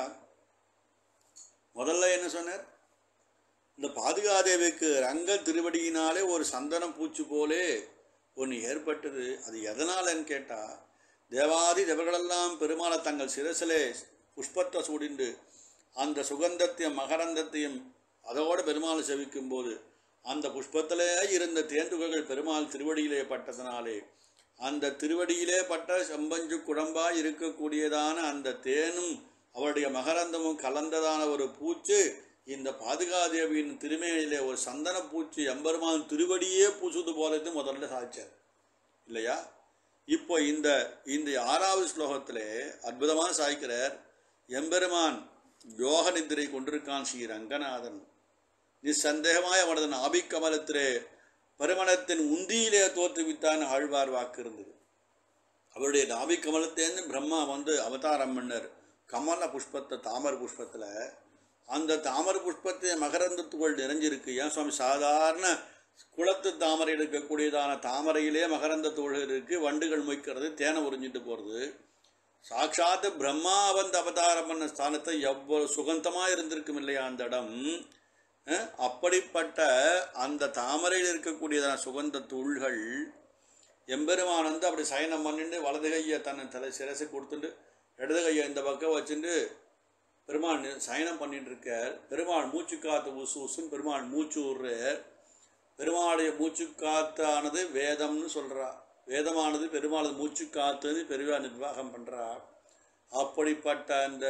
முதல்ல என்ன சொன்னார் இந்த பாதுகாதேவிக்கு ரங்க திருவடியினாலே ஒரு சந்தனம் பூச்சி போலே ஒன்று ஏற்பட்டது அது எதனாலன்னு கேட்டால் தேவாதி தேவர்களெல்லாம் பெருமாளை தங்கள் சிரசிலே புஷ்பத்தை சூடிண்டு அந்த சுகந்தத்தையும் மகரந்தத்தையும் அதோடு பெருமாளை செவிக்கும் போது அந்த புஷ்பத்திலே இருந்த தேன்துகைகள் பெருமாள் திருவடியிலே பட்டதனாலே அந்த திருவடியிலே பட்ட செம்பஞ்சு குழம்பாய் இருக்கக்கூடியதான அந்த தேனும் அவருடைய மகரந்தமும் கலந்ததான ஒரு பூச்சு இந்த பாதுகாதேவியின் திருமேனிலே ஒரு சந்தன பூச்சி எம்பெருமான் திருவடியே பூசுது போலது முதல்ல சாதிச்சார் இல்லையா இப்போ இந்த இந்த ஆறாவது ஸ்லோகத்திலே அற்புதமாக சாய்க்கிறார் எம்பெருமான் யோக நித்திரை கொண்டிருக்கான் ஸ்ரீ ரங்கநாதன் நிசந்தேகமாய் அவனது நாபிக்கமலத்திலே பருமணத்தின் உந்தியிலே தோற்றுவித்தான் ஆழ்வார் வாக்கு இருந்தது அவருடைய நாபிக்கமலத்தேன்னு பிரம்மா வந்து அவதாரம் பண்ணர் கமல புஷ்பத்தை தாமர புஷ்பத்தில் அந்த தாமர புஷ்பத்தை மகரந்தத்துக்குள் நிறைஞ்சிருக்கு ஏன் சுவாமி சாதாரண குளத்து தாமரை எடுக்கக்கூடியதான தாமரையிலே மகரந்த தோள் இருக்கு வண்டுகள் மொய்க்கிறது தேனை உறிஞ்சிட்டு போகிறது சாட்சாத்து பிரம்மா வந்து அவதாரம் பண்ண ஸ்தானத்தை எவ்வளவு சுகந்தமாக இருந்திருக்கும் இல்லையா அந்த இடம் அஹ், அப்படிப்பட்ட அந்த தாமரையில் இருக்கக்கூடியதான சுகந்த தூள்கள் எம்பெருமான் வந்து அப்படி சயனம் பண்ணிட்டு வலது கையை தன்னை தலை சிரசு கொடுத்துட்டு இடது கையை இந்த பக்கம் வச்சுட்டு பெருமாள் நி- சயனம் பண்ணிட்டு இருக்கார் பெருமாள் மூச்சு காத்து உசு உசுன்னு பெருமாள் மூச்சு விடுறார் பெருமாளுடைய மூச்சு காத்தானது வேதம்னு சொல்றா வேதமானது பெருமாள் மூச்சு காத்துன்னு பெருவா நிர்வாகம் பண்றா அப்படிப்பட்ட அந்த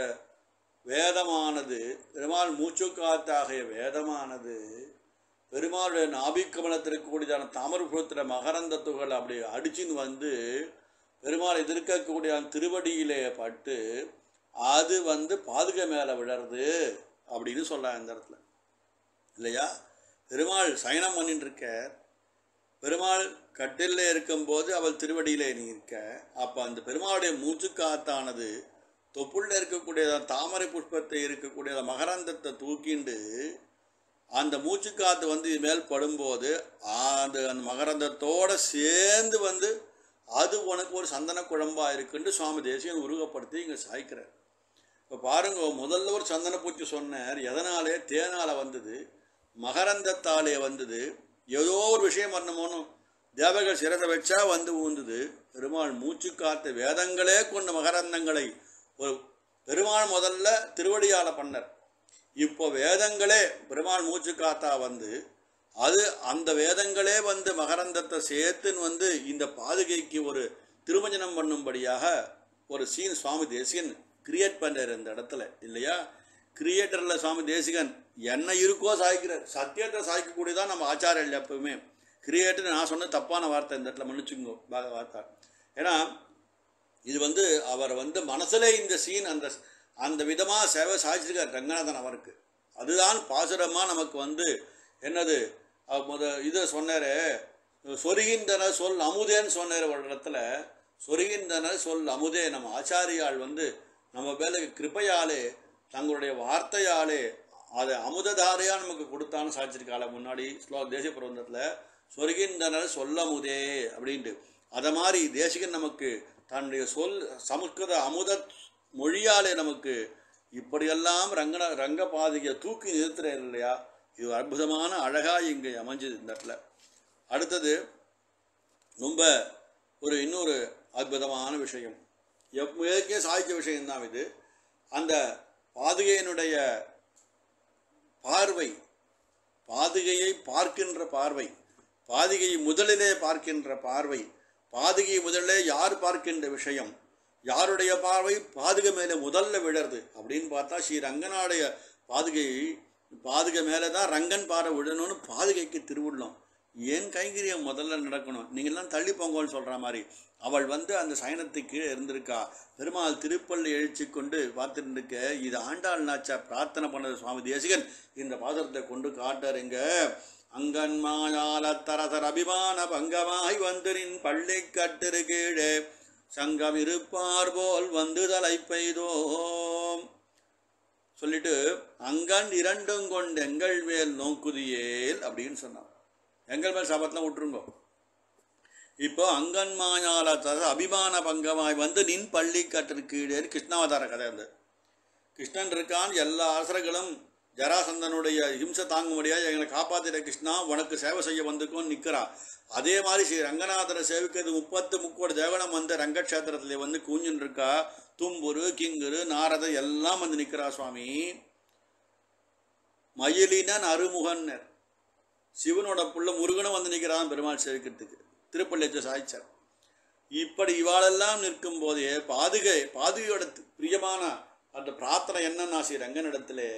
வேதமானது பெருமாள் மூச்சு காத்தாகிய வேதமானது பெருமாளுடைய நாபிக்கமலத்திற்கு கூடியதான தாமரபுரத்தில் மகரந்த துகள் அப்படி அடிச்சுன்னு வந்து பெருமாள் எதிர்க்கக்கூடிய அந்த திருவடியிலே பட்டு அது வந்து பாதுகை மேலே விழறது அப்படின்னு சொல்கிறாங்க இந்த இடத்துல இல்லையா பெருமாள் சயனம் பண்ணிட்டு இருக்க பெருமாள் கட்டில்ல இருக்கும்போது அவள் திருவடியிலே நீ இருக்க அப்போ அந்த பெருமாளுடைய மூச்சு காத்தானது தொப்புள்ள இருக்கக்கூடிய தாமரை புஷ்பத்தை இருக்கக்கூடிய மகரந்தத்தை தூக்கிண்டு அந்த மூச்சு காத்து வந்து இது மேல் படும்போது அந்த அந்த மகரந்தத்தோட சேர்ந்து வந்து அது உனக்கு ஒரு சந்தன குழம்பா இருக்குன்னு சுவாமி தேசியம் உருவப்படுத்தி இங்கே சாய்க்கிறார் இப்போ பாருங்க முதல்ல ஒரு சந்தன பூச்சி சொன்னார் எதனாலே தேனால வந்தது மகரந்தத்தாலே வந்தது ஏதோ ஒரு விஷயம் பண்ணமோன்னு தேவர்கள் சிறந்த வச்சா வந்து ஊந்துது பெருமாள் மூச்சு காத்த வேதங்களே கொண்ட மகரந்தங்களை ஒரு பெருமாள் முதல்ல திருவடியால பண்ணர் இப்போ வேதங்களே பெருமாள் மூச்சு காத்தா வந்து அது அந்த வேதங்களே வந்து மகரந்தத்தை சேர்த்துன்னு வந்து இந்த பாதுகைக்கு ஒரு திருமஞ்சனம் பண்ணும்படியாக ஒரு சீன் சுவாமி தேசிகன் கிரியேட் பண்ணுறார் இந்த இடத்துல இல்லையா கிரியேட்டரில் சுவாமி தேசிகன் என்ன இருக்கோ சாய்க்கிறார் சத்தியத்தை சாய்க்கக்கூடியதான் நம்ம ஆச்சாரியர்கள் எப்பவுமே கிரியேட்டர் நான் சொன்ன தப்பான வார்த்தை இந்த இடத்துல மன்னிச்சுங்கோ பாக வார்த்தை ஏன்னா இது வந்து அவர் வந்து மனசுல இந்த சீன் அந்த அந்த விதமாக சேவை சாதிச்சிருக்கார் ரங்கநாதன் அவருக்கு அதுதான் பாசுரமாக நமக்கு வந்து என்னது அவர் முத இதை சொன்னார் சொருகின்றன சொல் அமுதேன்னு சொன்னார் ஒரு இடத்துல சொருகின்றன சொல் அமுதே நம்ம ஆச்சாரியால் வந்து நம்ம மேலே கிருபையாலே தங்களுடைய வார்த்தையாலே அதை அமுததாரையாக நமக்கு கொடுத்தான்னு சாதிச்சிருக்காள முன்னாடி ஸ்லோ தேசிய பிரபந்தத்தில் சொருகின்றனர் சொல்லமுதே அப்படின்ட்டு அதை மாதிரி தேசிகன் நமக்கு தன்னுடைய சொல் சமஸ்கிருத அமுத மொழியாலே நமக்கு இப்படியெல்லாம் ரங்கன ரங்க பாதையை தூக்கி நிறுத்துறாரு இல்லையா இது அற்புதமான அழகாக இங்கே அமைஞ்சது இந்த இடத்துல அடுத்தது ரொம்ப ஒரு இன்னொரு அற்புதமான விஷயம் எப்போக்கே சாதித்த விஷயம்தான் இது அந்த பாதுகையினுடைய பார்வை பாதுகையை பார்க்கின்ற பார்வை பாதுகையை முதலிலே பார்க்கின்ற பார்வை பாதுகையை முதல்ல யார் பார்க்கின்ற விஷயம் யாருடைய பார்வை பாதுகை மேலே முதல்ல விழருது அப்படின்னு பார்த்தா ஸ்ரீ ரங்கனுடைய பாதுகை பாதுகை மேலே தான் ரங்கன் பார்வை விழணும்னு பாதுகைக்கு திருவுள்ளம் ஏன் கைங்கரியம் முதல்ல நடக்கணும் நீங்கள்லாம் தள்ளி போங்கன்னு சொல்கிற மாதிரி அவள் வந்து அந்த சயனத்துக்கு கீழே இருந்திருக்கா பெருமாள் திருப்பள்ளி எழுச்சி கொண்டு பார்த்துட்டு இருக்க இது ஆண்டாள் நாச்சா பிரார்த்தனை பண்ணது சுவாமி தேசிகன் இந்த பாசத்தை கொண்டு காட்டாருங்க அங்கன்மாயால தரதர் அபிமான பங்கமாய் வந்து நின் பள்ளி கட்டிரு கீழே சங்கம் இருப்பார் போல் வந்து தலை பெய்தோம் சொல்லிட்டு அங்கன் இரண்டும் கொண்டு எங்கள் மேல் நோக்குதியேல் அப்படின்னு சொன்னான் எங்கள் மேல் சாபத்தெலாம் விட்டுருங்கோ இப்போ அங்கன் மாயால தர அபிமான பங்கமாய் வந்து நின் பள்ளி கட்டிருக்கீழேன்னு கிருஷ்ணாவதார கதை அந்த கிருஷ்ணன் இருக்கான் எல்லா அரசர்களும் ஜராசந்தனுடைய ஹிம்சை தாங்க முடியாது எங்களை காப்பாத்திட கிருஷ்ணா உனக்கு சேவை செய்ய வந்துக்கோன்னு நிற்கிறா அதே மாதிரி ஸ்ரீ ரங்கநாதரை சேவிக்கிறது முப்பத்து முக்கோடி தேவனம் வந்து ரங்கக்ஷேத்திரத்தில் வந்து கூஞ்சுன்னு இருக்கா தும்புரு கிங்குரு நாரத எல்லாம் வந்து நிற்கிறா சுவாமி மயிலினன் அருமுகன்னர் சிவனோட புள்ள முருகனும் வந்து நிற்கிறான் பெருமாள் சேவிக்கிறதுக்கு திருப்பள்ளியத்தை சாய்ச்சார் இப்படி இவாளெல்லாம் நிற்கும் போதே பாதுகை பாதுகையோட பிரியமான அந்த பிரார்த்தனை என்னன்னா ஸ்ரீ ரங்கனிடத்திலே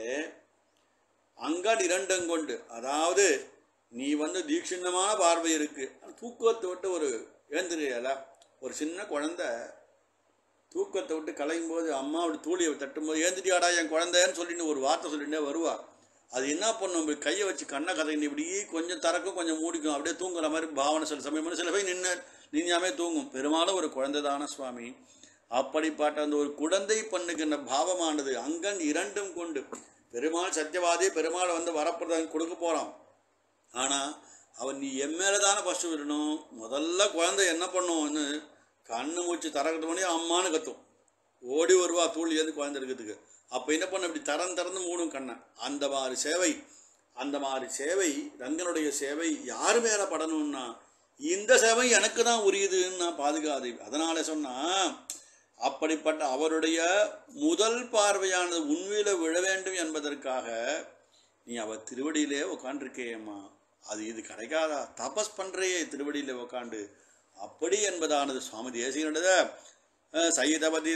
அங்கன் இரண்டங்கொண்டு அதாவது நீ வந்து தீட்சிணமான பார்வை இருக்கு தூக்கத்தை விட்டு ஒரு எழுந்திரியல ஒரு சின்ன குழந்தை தூக்கத்தை விட்டு கலையும் போது அம்மா அப்படி தூளியை தட்டும்போது ஏந்திரியாடா என் குழந்தைன்னு சொல்லிட்டு ஒரு வார்த்தை சொல்லிட்டே வருவா அது என்ன பண்ணும் இப்படி கையை வச்சு கண்ணை கதைங்க இப்படி கொஞ்சம் திறக்கும் கொஞ்சம் மூடிக்கும் அப்படியே தூங்குற மாதிரி பாவனை சில சமயம் சில பேர் நின்று நீஞ்சாமே தூங்கும் பெரும்பாலும் ஒரு குழந்தை தானே சுவாமி அப்படிப்பட்ட அந்த ஒரு குழந்தை பண்ணுகின்ற பாவமானது அங்கன் இரண்டும் கொண்டு பெருமாள் சத்தியவாதி பெருமாள் வந்து வரப்பிரதம் கொடுக்க போகிறான் ஆனால் அவன் நீ என் மேலே தானே ஃபஸ்ட்டு விடணும் முதல்ல குழந்தை என்ன பண்ணுவோன்னு கண்ணு மூச்சு திறக்கிறது பண்ணி அம்மானு கத்தும் ஓடி வருவா தூள் ஏந்து குழந்தை இருக்கிறதுக்கு அப்போ என்ன பண்ண இப்படி திறந்து திறந்து மூடும் கண்ணை அந்த மாதிரி சேவை அந்த மாதிரி சேவை ரங்கனுடைய சேவை யார் மேலே படணும்னா இந்த சேவை எனக்கு தான் உரியதுன்னு நான் பாதுகாது அதனால சொன்னா அப்படிப்பட்ட அவருடைய முதல் பார்வையானது உண்மையில விழ வேண்டும் என்பதற்காக நீ அவ திருவடியிலே உக்காண்டிருக்கேம்மா அது இது கிடைக்காதா தபஸ் பண்றையே திருவடியிலே உக்காண்டு அப்படி என்பதானது சுவாமி தேசியனுடைய சைதபதி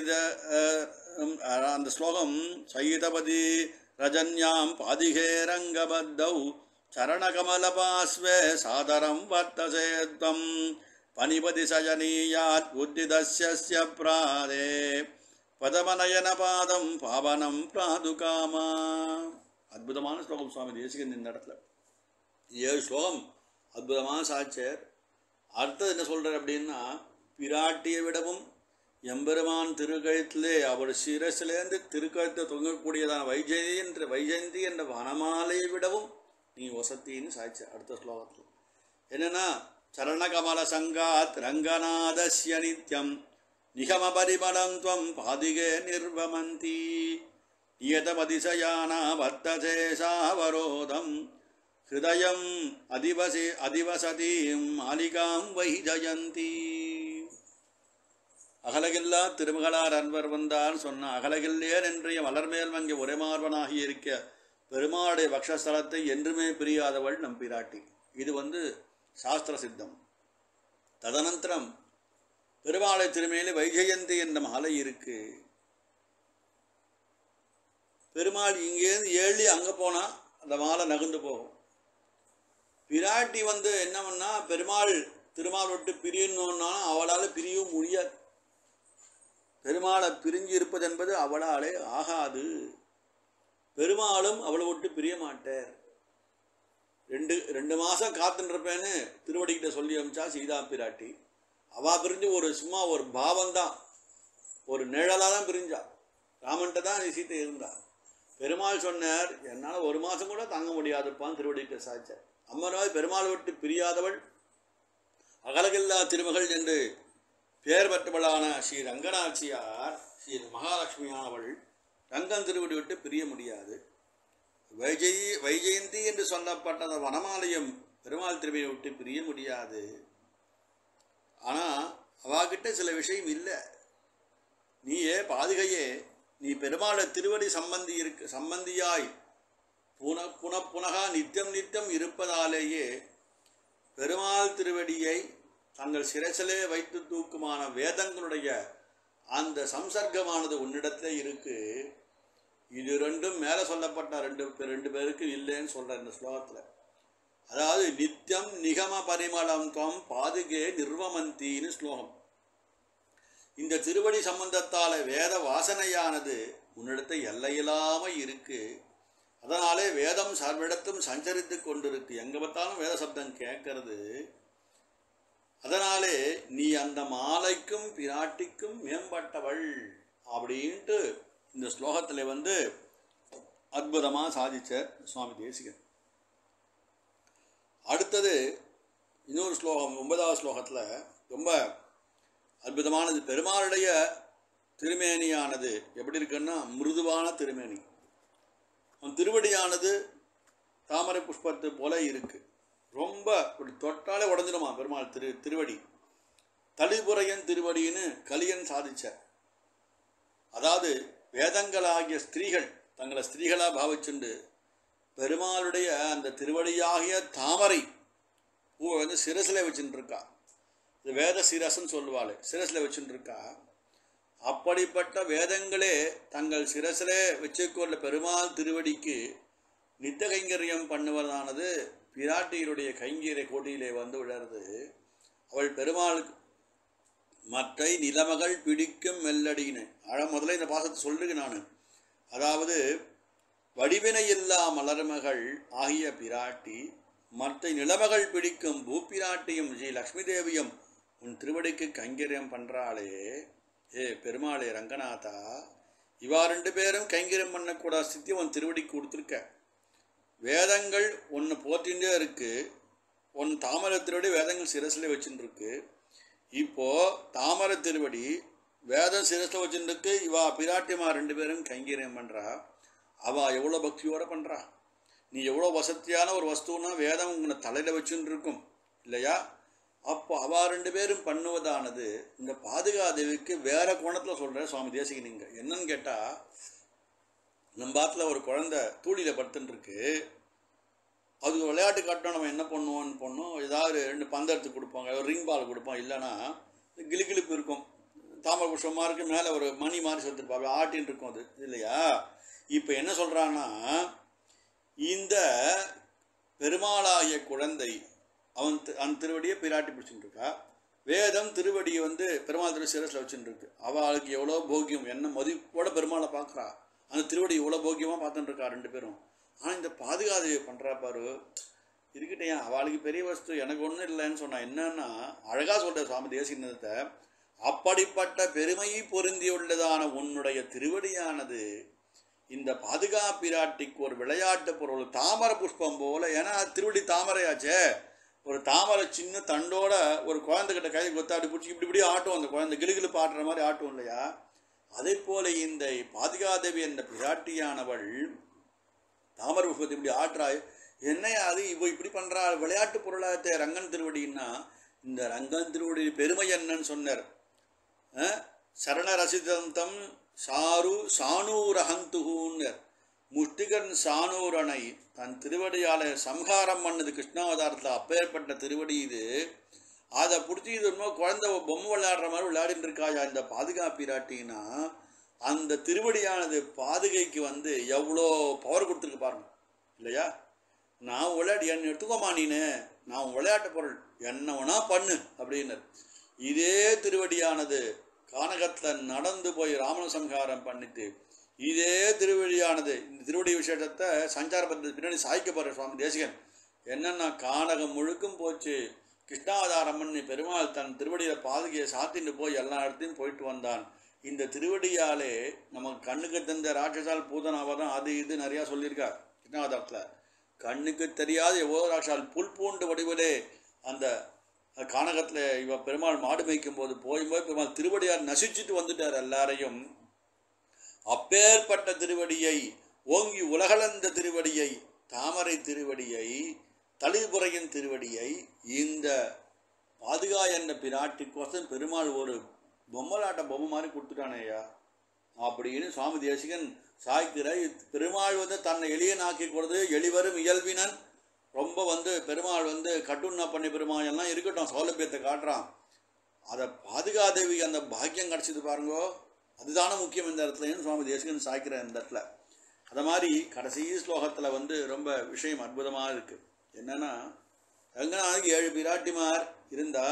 அந்த ஸ்லோகம் சைதபதி ரஜன்யாம் பாதிகே ரங்கபத்தௌ சரணகமலபாஸ்வே சாதரம் வர்த்தசேத்வம் பனிபதி சஜனீயாத் உத்திதஸ்ய பிராதே பதமனயன பாதம் பாவனம் பிராதுகாமா அற்புதமான ஸ்லோகம் சுவாமி தேசிகன் இந்த இடத்துல ஏழு ஸ்லோகம் அற்புதமான சாட்சியர் அர்த்தம் என்ன சொல்கிறார் அப்படின்னா பிராட்டியை விடவும் எம்பெருமான் திருக்கழுத்திலே அவர் சிரசிலேருந்து திருக்கழுத்தை தொங்கக்கூடியதான வைஜெயந்தி என்ற வைஜெயந்தி என்ற வனமாலையை விடவும் நீ வசத்தின்னு சாய்ச்ச அடுத்த ஸ்லோகத்தில் என்னன்னா சரணகமல சங்காத் ரங்கநாதஸ்ய நித்யம் நிகம பரிமளம் துவம் பாதிகே நிர்வமந்தி நியதமதிசயானா வர்த்தசே சாவரோதம் ஹிருதயம் அதிவசி அதிவசதீம் மாலிகாம் வைஜயந்தி அகலகில்லா திருமகளார் அன்பர் வந்தார் சொன்ன அகலகில்லேன் என்றைய மலர்மேல் வங்கி உரைமார்வனாகி இருக்க பெருமாளுடைய பக்ஷஸ்தலத்தை என்றுமே பிரியாதவள் நம் பிராட்டி இது வந்து சாஸ்திர சித்தம் ததனந்தரம் பெருமாளை திருமையில வைஜெயந்தி என்ற மாலை இருக்கு பெருமாள் இங்கேருந்து ஏழி அங்கே போனால் அந்த மாலை நகர்ந்து போகும் பிராட்டி வந்து என்ன பண்ணா பெருமாள் திருமால் விட்டு பிரியணும்னா அவளால் பிரியவும் முடியாது பெருமாளை பிரிஞ்சு இருப்பது என்பது அவளாலே ஆகாது பெருமாளும் அவளை விட்டு பிரிய மாட்டார் ரெண்டு ரெண்டு மாதம் காத்துருப்பேன்னு திருவடிக்கிட்ட சொல்லி அமிச்சா சீதா பிராட்டி அவா பிரிஞ்சு ஒரு சும்மா ஒரு பாவம்தான் ஒரு நிழலாக தான் பிரிஞ்சா ராமன்ட்ட தான் சீத்தை இருந்தா பெருமாள் சொன்னார் என்னால் ஒரு மாதம் கூட தாங்க முடியாதுப்பான்னு திருவடிக்கிட்ட சாய்ச்சார் அம்மனாய் பெருமாள் விட்டு பிரியாதவள் அகலகில்லா திருமகள் என்று பெயர் பெற்றவளான ஸ்ரீ ரங்கநாச்சியார் ஸ்ரீ மகாலட்சுமியானவள் ரங்கன் திருவடி விட்டு பிரிய முடியாது வைஜெயி வைஜெயந்தி என்று சொல்லப்பட்ட அந்த வனமாலயம் பெருமாள் திருவியை விட்டு பிரிய முடியாது ஆனால் அவாகிட்ட சில விஷயம் இல்லை நீயே பாதுகையே நீ பெருமாளை திருவடி சம்பந்தி இருக்கு சம்பந்தியாய் புன புன புனகா நித்தியம் நித்தியம் இருப்பதாலேயே பெருமாள் திருவடியை தங்கள் சிரசிலே வைத்து தூக்குமான வேதங்களுடைய அந்த சம்சர்க்கமானது உன்னிடத்திலே இருக்கு இது ரெண்டும் மேலே சொல்லப்பட்ட ரெண்டு பே- ரெண்டு பேருக்கு இல்லைன்னு சொல்ற இந்த ஸ்லோகத்தில் அதாவது நித்தியம் நிகம பரிமளம் துவம் பாதுகே நிர்வமந்தின்னு ஸ்லோகம் இந்த திருவடி சம்பந்தத்தால வேத வாசனையானது உன்னிடத்தை எல்லையில்லாம இருக்கு அதனாலே வேதம் சர்விடத்தும் சஞ்சரித்து கொண்டிருக்கு எங்க பார்த்தாலும் வேத சப்தம் கேட்கறது அதனாலே நீ அந்த மாலைக்கும் பிராட்டிக்கும் மேம்பட்டவள் அப்படின்ட்டு இந்த ஸ்லோகத்தில் வந்து அற்புதமாக சாதிச்சார் சுவாமி தேசிகன் அடுத்தது இன்னொரு ஸ்லோகம் ஒன்பதாவது ஸ்லோகத்தில் ரொம்ப அற்புதமானது பெருமாளுடைய திருமேனியானது எப்படி இருக்குன்னா மிருதுவான திருமேனி அவன் திருவடியானது தாமரை புஷ்பத்து போல இருக்கு ரொம்ப இப்படி தொட்டாலே உடஞ்சிடுமா பெருமாள் திரு திருவடி தளிபுரையன் திருவடின்னு கலியன் சாதிச்சார் அதாவது வேதங்களாகிய ஸ்திரீகள் தங்களை ஸ்திரீகளாக பாவிச்சுண்டு பெருமாளுடைய அந்த திருவடியாகிய தாமரை பூவை வந்து சிரசில் வச்சுட்டு இருக்கா இது வேத சிரசுன்னு சொல்லுவாள் சிரசில் வச்சுட்டு இருக்கா அப்படிப்பட்ட வேதங்களே தங்கள் சிரசிலே வச்சுக்கொள்ள பெருமாள் திருவடிக்கு நித்த கைங்கரியம் பண்ணுவதானது பிராட்டியருடைய கைங்கரிய கோட்டியிலே வந்து விழறது அவள் பெருமாளுக்கு மற்றை நிலமகள் பிடிக்கும் மெல்லடின்னு அழ முதல்ல இந்த பாசத்தை சொல்றேன் நான் அதாவது வடிவினையில்லா மலர்மகள் ஆகிய பிராட்டி மற்ற நிலமகள் பிடிக்கும் பூப்பிராட்டியும் ஸ்ரீ லக்ஷ்மி தேவியும் உன் திருவடிக்கு கைங்கரியம் பண்றாளே ஏ பெருமாளே ரங்கநாதா இவா ரெண்டு பேரும் கைங்கரியம் பண்ணக்கூட ஸ்தித்தி உன் திருவடிக்கு கொடுத்துருக்க வேதங்கள் ஒன்று போற்றின்றே இருக்கு உன் தாமரை திருவடி வேதங்கள் சிரசில் வச்சுட்டு இருக்கு இப்போ தாமரை திருவடி வேதம் சிரசில் வச்சுட்டு இருக்கு இவா பிராட்டிமா ரெண்டு பேரும் கைங்கரியம் பண்றா அவ எவ்வளோ பக்தியோட பண்றா நீ எவ்வளோ வசதியான ஒரு வஸ்துன்னா வேதம் உங்களை தலையில வச்சுட்டு இருக்கும் இல்லையா அப்போ அவ ரெண்டு பேரும் பண்ணுவதானது இந்த பாதுகாதேவிக்கு வேற கோணத்தில் சொல்ற சுவாமி தேசிகன் நீங்க என்னன்னு கேட்டா நம்ம பாத்துல ஒரு குழந்தை தூளியில் படுத்துட்டு இருக்கு அதுக்கு விளையாட்டு காட்டினா நம்ம என்ன பண்ணுவோம்னு பண்ணோம் ஏதாவது ரெண்டு பந்து எடுத்து கொடுப்பாங்க ஒரு ரிங் பால் கொடுப்போம் இல்லைன்னா கிளுகிளுப்பு இருக்கும் தாமரை புஷ்பமாக இருக்கு மேலே ஒரு மணி மாதிரி செத்துருப்பாங்க ஆட்டின்னு இருக்கும் அது இல்லையா இப்போ என்ன சொல்கிறான்னா இந்த பெருமாளாகிய குழந்தை அவன் தி- அந்த திருவடியை பிராட்டி பிடிச்சிட்டு இருக்கா வேதம் திருவடியை வந்து பெருமாள் திரு சிரசில் வச்சுட்டு இருக்கு அவளுக்கு எவ்வளோ போக்கியம் என்ன மதிப்போட பெருமாளை பார்க்குறா அந்த திருவடி எவ்வளோ போக்கியமாக பார்த்துட்டு இருக்கா ரெண்டு பேரும் ஆனால் இந்த பாதுகாதேவி பண்ணுறா பாரு இருக்கட்டையா அவளுக்கு பெரிய வஸ்து எனக்கு ஒன்றும் இல்லைன்னு சொன்னா என்னன்னா அழகாக சொல்கிற சுவாமி தேசிகத்தை அப்படிப்பட்ட பெருமை பொருந்தியுள்ளதான உன்னுடைய திருவடியானது இந்த பாதுகாப்பிராட்டிக்கு ஒரு விளையாட்டு பொருள் தாமரை புஷ்பம் போல ஏன்னா திருவடி தாமரையாச்சே ஒரு தாமரை சின்ன தண்டோட ஒரு குழந்தைகிட்ட கை கொத்தாடி பிடிச்சி இப்படி இப்படி ஆட்டும் அந்த குழந்தை கிளுகிளுப்பு ஆட்டுற மாதிரி ஆட்டும் இல்லையா அதே போல இந்த பாதுகாதேவி என்ற பிராட்டியானவள் தாமரை புஷ்பத்தை இப்படி ஆட்டுறாய் என்னையா அது இவ இப்படி பண்றா விளையாட்டு பொருளாக ரங்கன் திருவடின்னா இந்த ரங்கன் திருவடி பெருமை என்னன்னு சொன்னார் அஹ், சரண ரசிதந்தம் சாரு சானூரஹந்துகுன்னர் முஷ்டிகன் சானூரனை தன் திருவடியால சம்ஹாரம் பண்ணது கிருஷ்ணாவதாரத்தில் அப்பேற்பட்ட திருவடி இது அதை பிடிச்சி இது இன்னும் குழந்தை பொம்மை விளையாடுற மாதிரி விளையாடிட்டு இருக்காயா இந்த பாதுகாப்பிராட்டினா அந்த திருவடியானது பாதுகைக்கு வந்து எவ்வளோ பவர் கொடுத்துருக்கு பாருங்க இல்லையா நான் விளையாடி என்ன எடுத்துக்கோமா நீனு நான் உன் விளையாட்டு பொருள் என்ன வேணா பண்ணு அப்படின்னார் இதே திருவடியானது கானகத்தில் நடந்து போய் ராமன சம்ஹாரம் பண்ணிட்டு இதே திருவடியானது இந்த திருவடி விசேஷத்தை சஞ்சார பద్ధதி பின்னாடி சாய்க்கப்படுற சுவாமி தேசிகன் என்னன்னா கானகம் முழுக்கும் போச்சு கிருஷ்ணாவதாரம் பண்ணி பெருமாள் தன் திருவடியில பாதுகையை சாத்திட்டு போய் எல்லா இடத்தையும் போயிட்டு வந்தான் இந்த திருவடியாலே நமக்கு கண்ணுக்கு தந்த ராட்சசால் பூதனாவதம் அது இது நிறையா சொல்லியிருக்கார் கிருஷ்ணாவதாரத்தில் கண்ணுக்கு தெரியாத எவ்வளோ ராட்சால் புல் பூண்டு வடிவிலே அந்த கானகத்தில் இவ பெருமாள் மாடு மேய்க்கும் போது போய் போய் பெருமாள் திருவடியார் நசிச்சுட்டு வந்துட்டார் எல்லாரையும் அப்பேற்பட்ட திருவடியை ஓங்கி உலகளந்த திருவடியை தாமரை திருவடியை தளிர்புறையின் திருவடியை இந்த பாதுகா என்ற பிராட்டிக்கோசம் பெருமாள் ஒரு பொம்மலாட்ட பொம்மை மாதிரி கொடுத்துட்டானே ஐயா அப்படின்னு சுவாமி தேசிகன் சாய்க்கிற பெருமாள் வந்து தன்னை எளியனாக்கி கொடுத்து எளிவரும் இயல்பினன் ரொம்ப வந்து பெருமாள் வந்து கட்டுண்ணா பண்ணி பெருமாள் எல்லாம் இருக்கட்டும் சௌலபியத்தை காட்டுறான் அதை பாதுகாதேவி அந்த பாக்கியம் கிடச்சிது பாருங்கோ அதுதானே முக்கியம் இந்த இடத்துலன்னு சுவாமி தேசிகன் சாய்க்கிற இந்த இடத்துல அதை மாதிரி கடைசி ஸ்லோகத்தில் வந்து ரொம்ப விஷயம் அற்புதமாக இருக்கு என்னன்னா ரங்கநாதனுக்கு ஏழு பிராட்டிமார் இருந்தா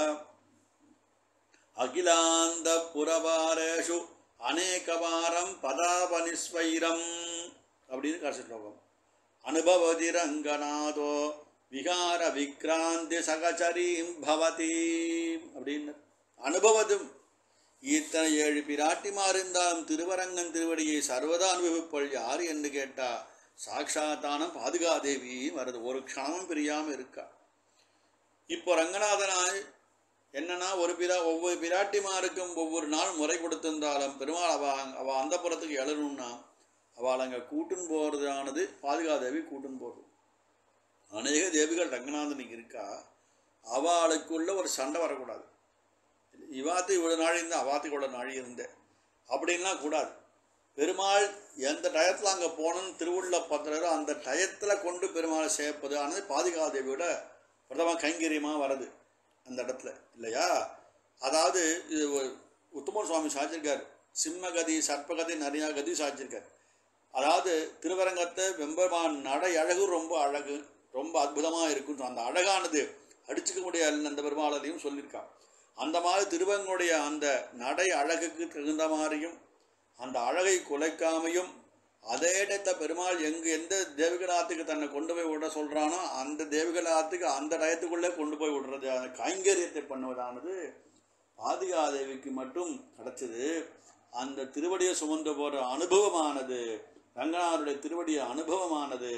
அகிலாந்த புறவாரேஷு அநேகவாரம் பதாபனிஸ்வைரம் அப்படின்னு கடைசி ஸ்லோகம் அனுபவதி ரங்கநாதோ விகார விக்ராந்தி சகச்சரீம் பவதி அப்படின்னு அனுபவதும் இத்தனை ஏழு பிராட்டிமார் இருந்தாலும் திருவரங்கன் திருவடியை சர்வதா அனுபவிப்பள் யார் என்று கேட்டா சாட்சாத்தான பாதுகாதேவி வருது ஒரு க்ஷணமும் பிரியாம இருக்கா இப்போ ரங்கநாதனாய் என்னன்னா ஒரு பிரா ஒவ்வொரு பிராட்டிமாருக்கும் ஒவ்வொரு நாள் முறை கொடுத்திருந்தாலும் பெருமாள் அவ அவ அந்த புறத்துக்கு எழணும்னா அவள் அங்கே கூட்டுன்னு போகிறதானது பாதுகாதேவி கூட்டுன்னு போகிறது அநேக தேவிகள் ரங்கநாதனுக்கு இருக்கா அவளுக்குள்ள ஒரு சண்டை வரக்கூடாது இவாத்து இவ்வளோ நாள் இருந்தால் அவாத்துக்கு இவ்வளோ நாள் இருந்தேன் அப்படின்லாம் கூடாது பெருமாள் எந்த டயத்தில் அங்கே போகணும்னு திருவுள்ள பத்திரோ அந்த டயத்தில் கொண்டு பெருமாளை சேர்ப்பது ஆனது பாதுகாதேவியோட பிரதம கைங்கரியமாக வருது அந்த இடத்துல இல்லையா அதாவது இது ஒரு உத்தமர் சுவாமி சாச்சிருக்கார் சிம்மகதி சர்ப்பகதி நிறையா கதி சாச்சிருக்கார் அதாவது திருவரங்கத்தை வெம்பெருமான் நடை அழகு ரொம்ப அழகு ரொம்ப அற்புதமாக இருக்கும் அந்த அழகானது அடிச்சுக்க முடியாது அந்த பெருமாளையும் சொல்லியிருக்கான் அந்த மாதிரி திருவங்களுடைய அந்த நடை அழகுக்கு தகுந்த மாதிரியும் அந்த அழகை குலைக்காமையும் அதே இடத்த பெருமாள் எங்கு எந்த தேவிகளாத்துக்கு தன்னை கொண்டு போய் விட சொல்கிறானோ அந்த தேவிகளாத்துக்கு அந்த டயத்துக்குள்ளே கொண்டு போய் விடுறது அந்த கைங்கரியத்தை பண்ணுவதானது பாதுகாதேவிக்கு மட்டும் கிடைச்சது அந்த திருவடியை சுமந்து போகிற அனுபவமானது ரங்கநாதருடைய திருவடிய அனுபவமானது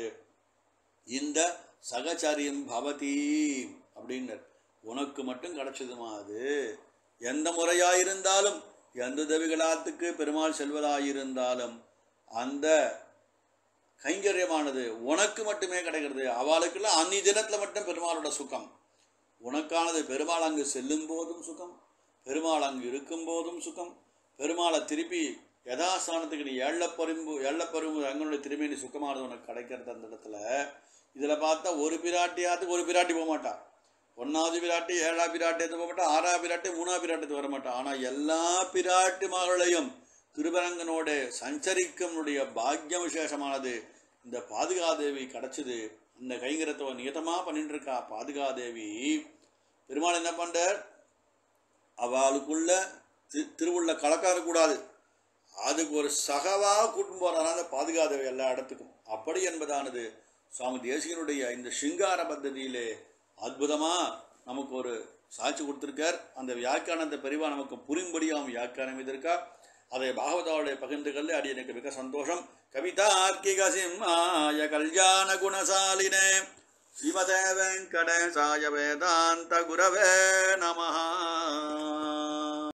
இந்த சகச்சரியம் பவதி அப்படின்னர் உனக்கு மட்டும் கிடைச்சதுமா அது எந்த முறையாயிருந்தாலும் எந்த தேவிகளாத்துக்கு பெருமாள் செல்வதாயிருந்தாலும் அந்த கைங்கரியமானது உனக்கு மட்டுமே கிடைக்கிறது அவளுக்கெல்லாம் அன்னி தினத்தில் மட்டும் பெருமாளோட சுகம் உனக்கானது பெருமாள் அங்கு செல்லும் போதும் சுகம் பெருமாள் அங்கு இருக்கும் போதும் சுகம் பெருமாளை திருப்பி யதாஸ்தானத்துக்கு நீ எள்ளப்பெரும்பு எள்ளப்பெரும்பு அங்கனுடைய திரும்பி நீ சுகமானது உனக்கு கிடைக்கிறது அந்த இடத்துல இதில் பார்த்தா ஒரு பிராட்டியாத்துக்கு ஒரு பிராட்டி போக மாட்டா ஒன்றாவது பிராட்டி ஏழாவது பிராட்டி எடுத்து போக மாட்டா ஆறாவது பிராட்டி மூணாவது பிராட்டி வர மாட்டா ஆனால் எல்லா பிராட்டி மகளையும் திருவரங்கனோட சஞ்சரிக்கனுடைய பாக்கியம் விசேஷமானது இந்த பாதுகாதேவி கிடச்சிது இந்த கைங்கரத்தை நியதமாக பண்ணிட்டு இருக்கா பாதுகாதேவி பெருமாள் என்ன பண்ணுறார் அவளுக்குள்ள தி திருவுள்ள கலக்க கூடாது அதுக்கு ஒரு சகவாக கூட்டும் போகிறாங்க அந்த பாதுகாதேவி எல்லா இடத்துக்கும் அப்படி என்பதானது சுவாமி தேசிகனுடைய இந்த சிங்கார பద్ధதியிலே அற்புதமாக நமக்கு ஒரு சாட்சி கொடுத்துருக்கார் அந்த வியாக்கியானத்தை பெரிவா நமக்கு புரியும்படியாக வியாக்கியானம் இதற்கா அதை பாகவதாவுடைய பகிர்ந்துகளில் அடி எனக்கு மிக சந்தோஷம் கவிதார்க்கிக சிம்மாய கல்யாண குணசாலினே ஸ்ரீமதே வெங்கடேசாய வேதாந்த குரவே நமஹா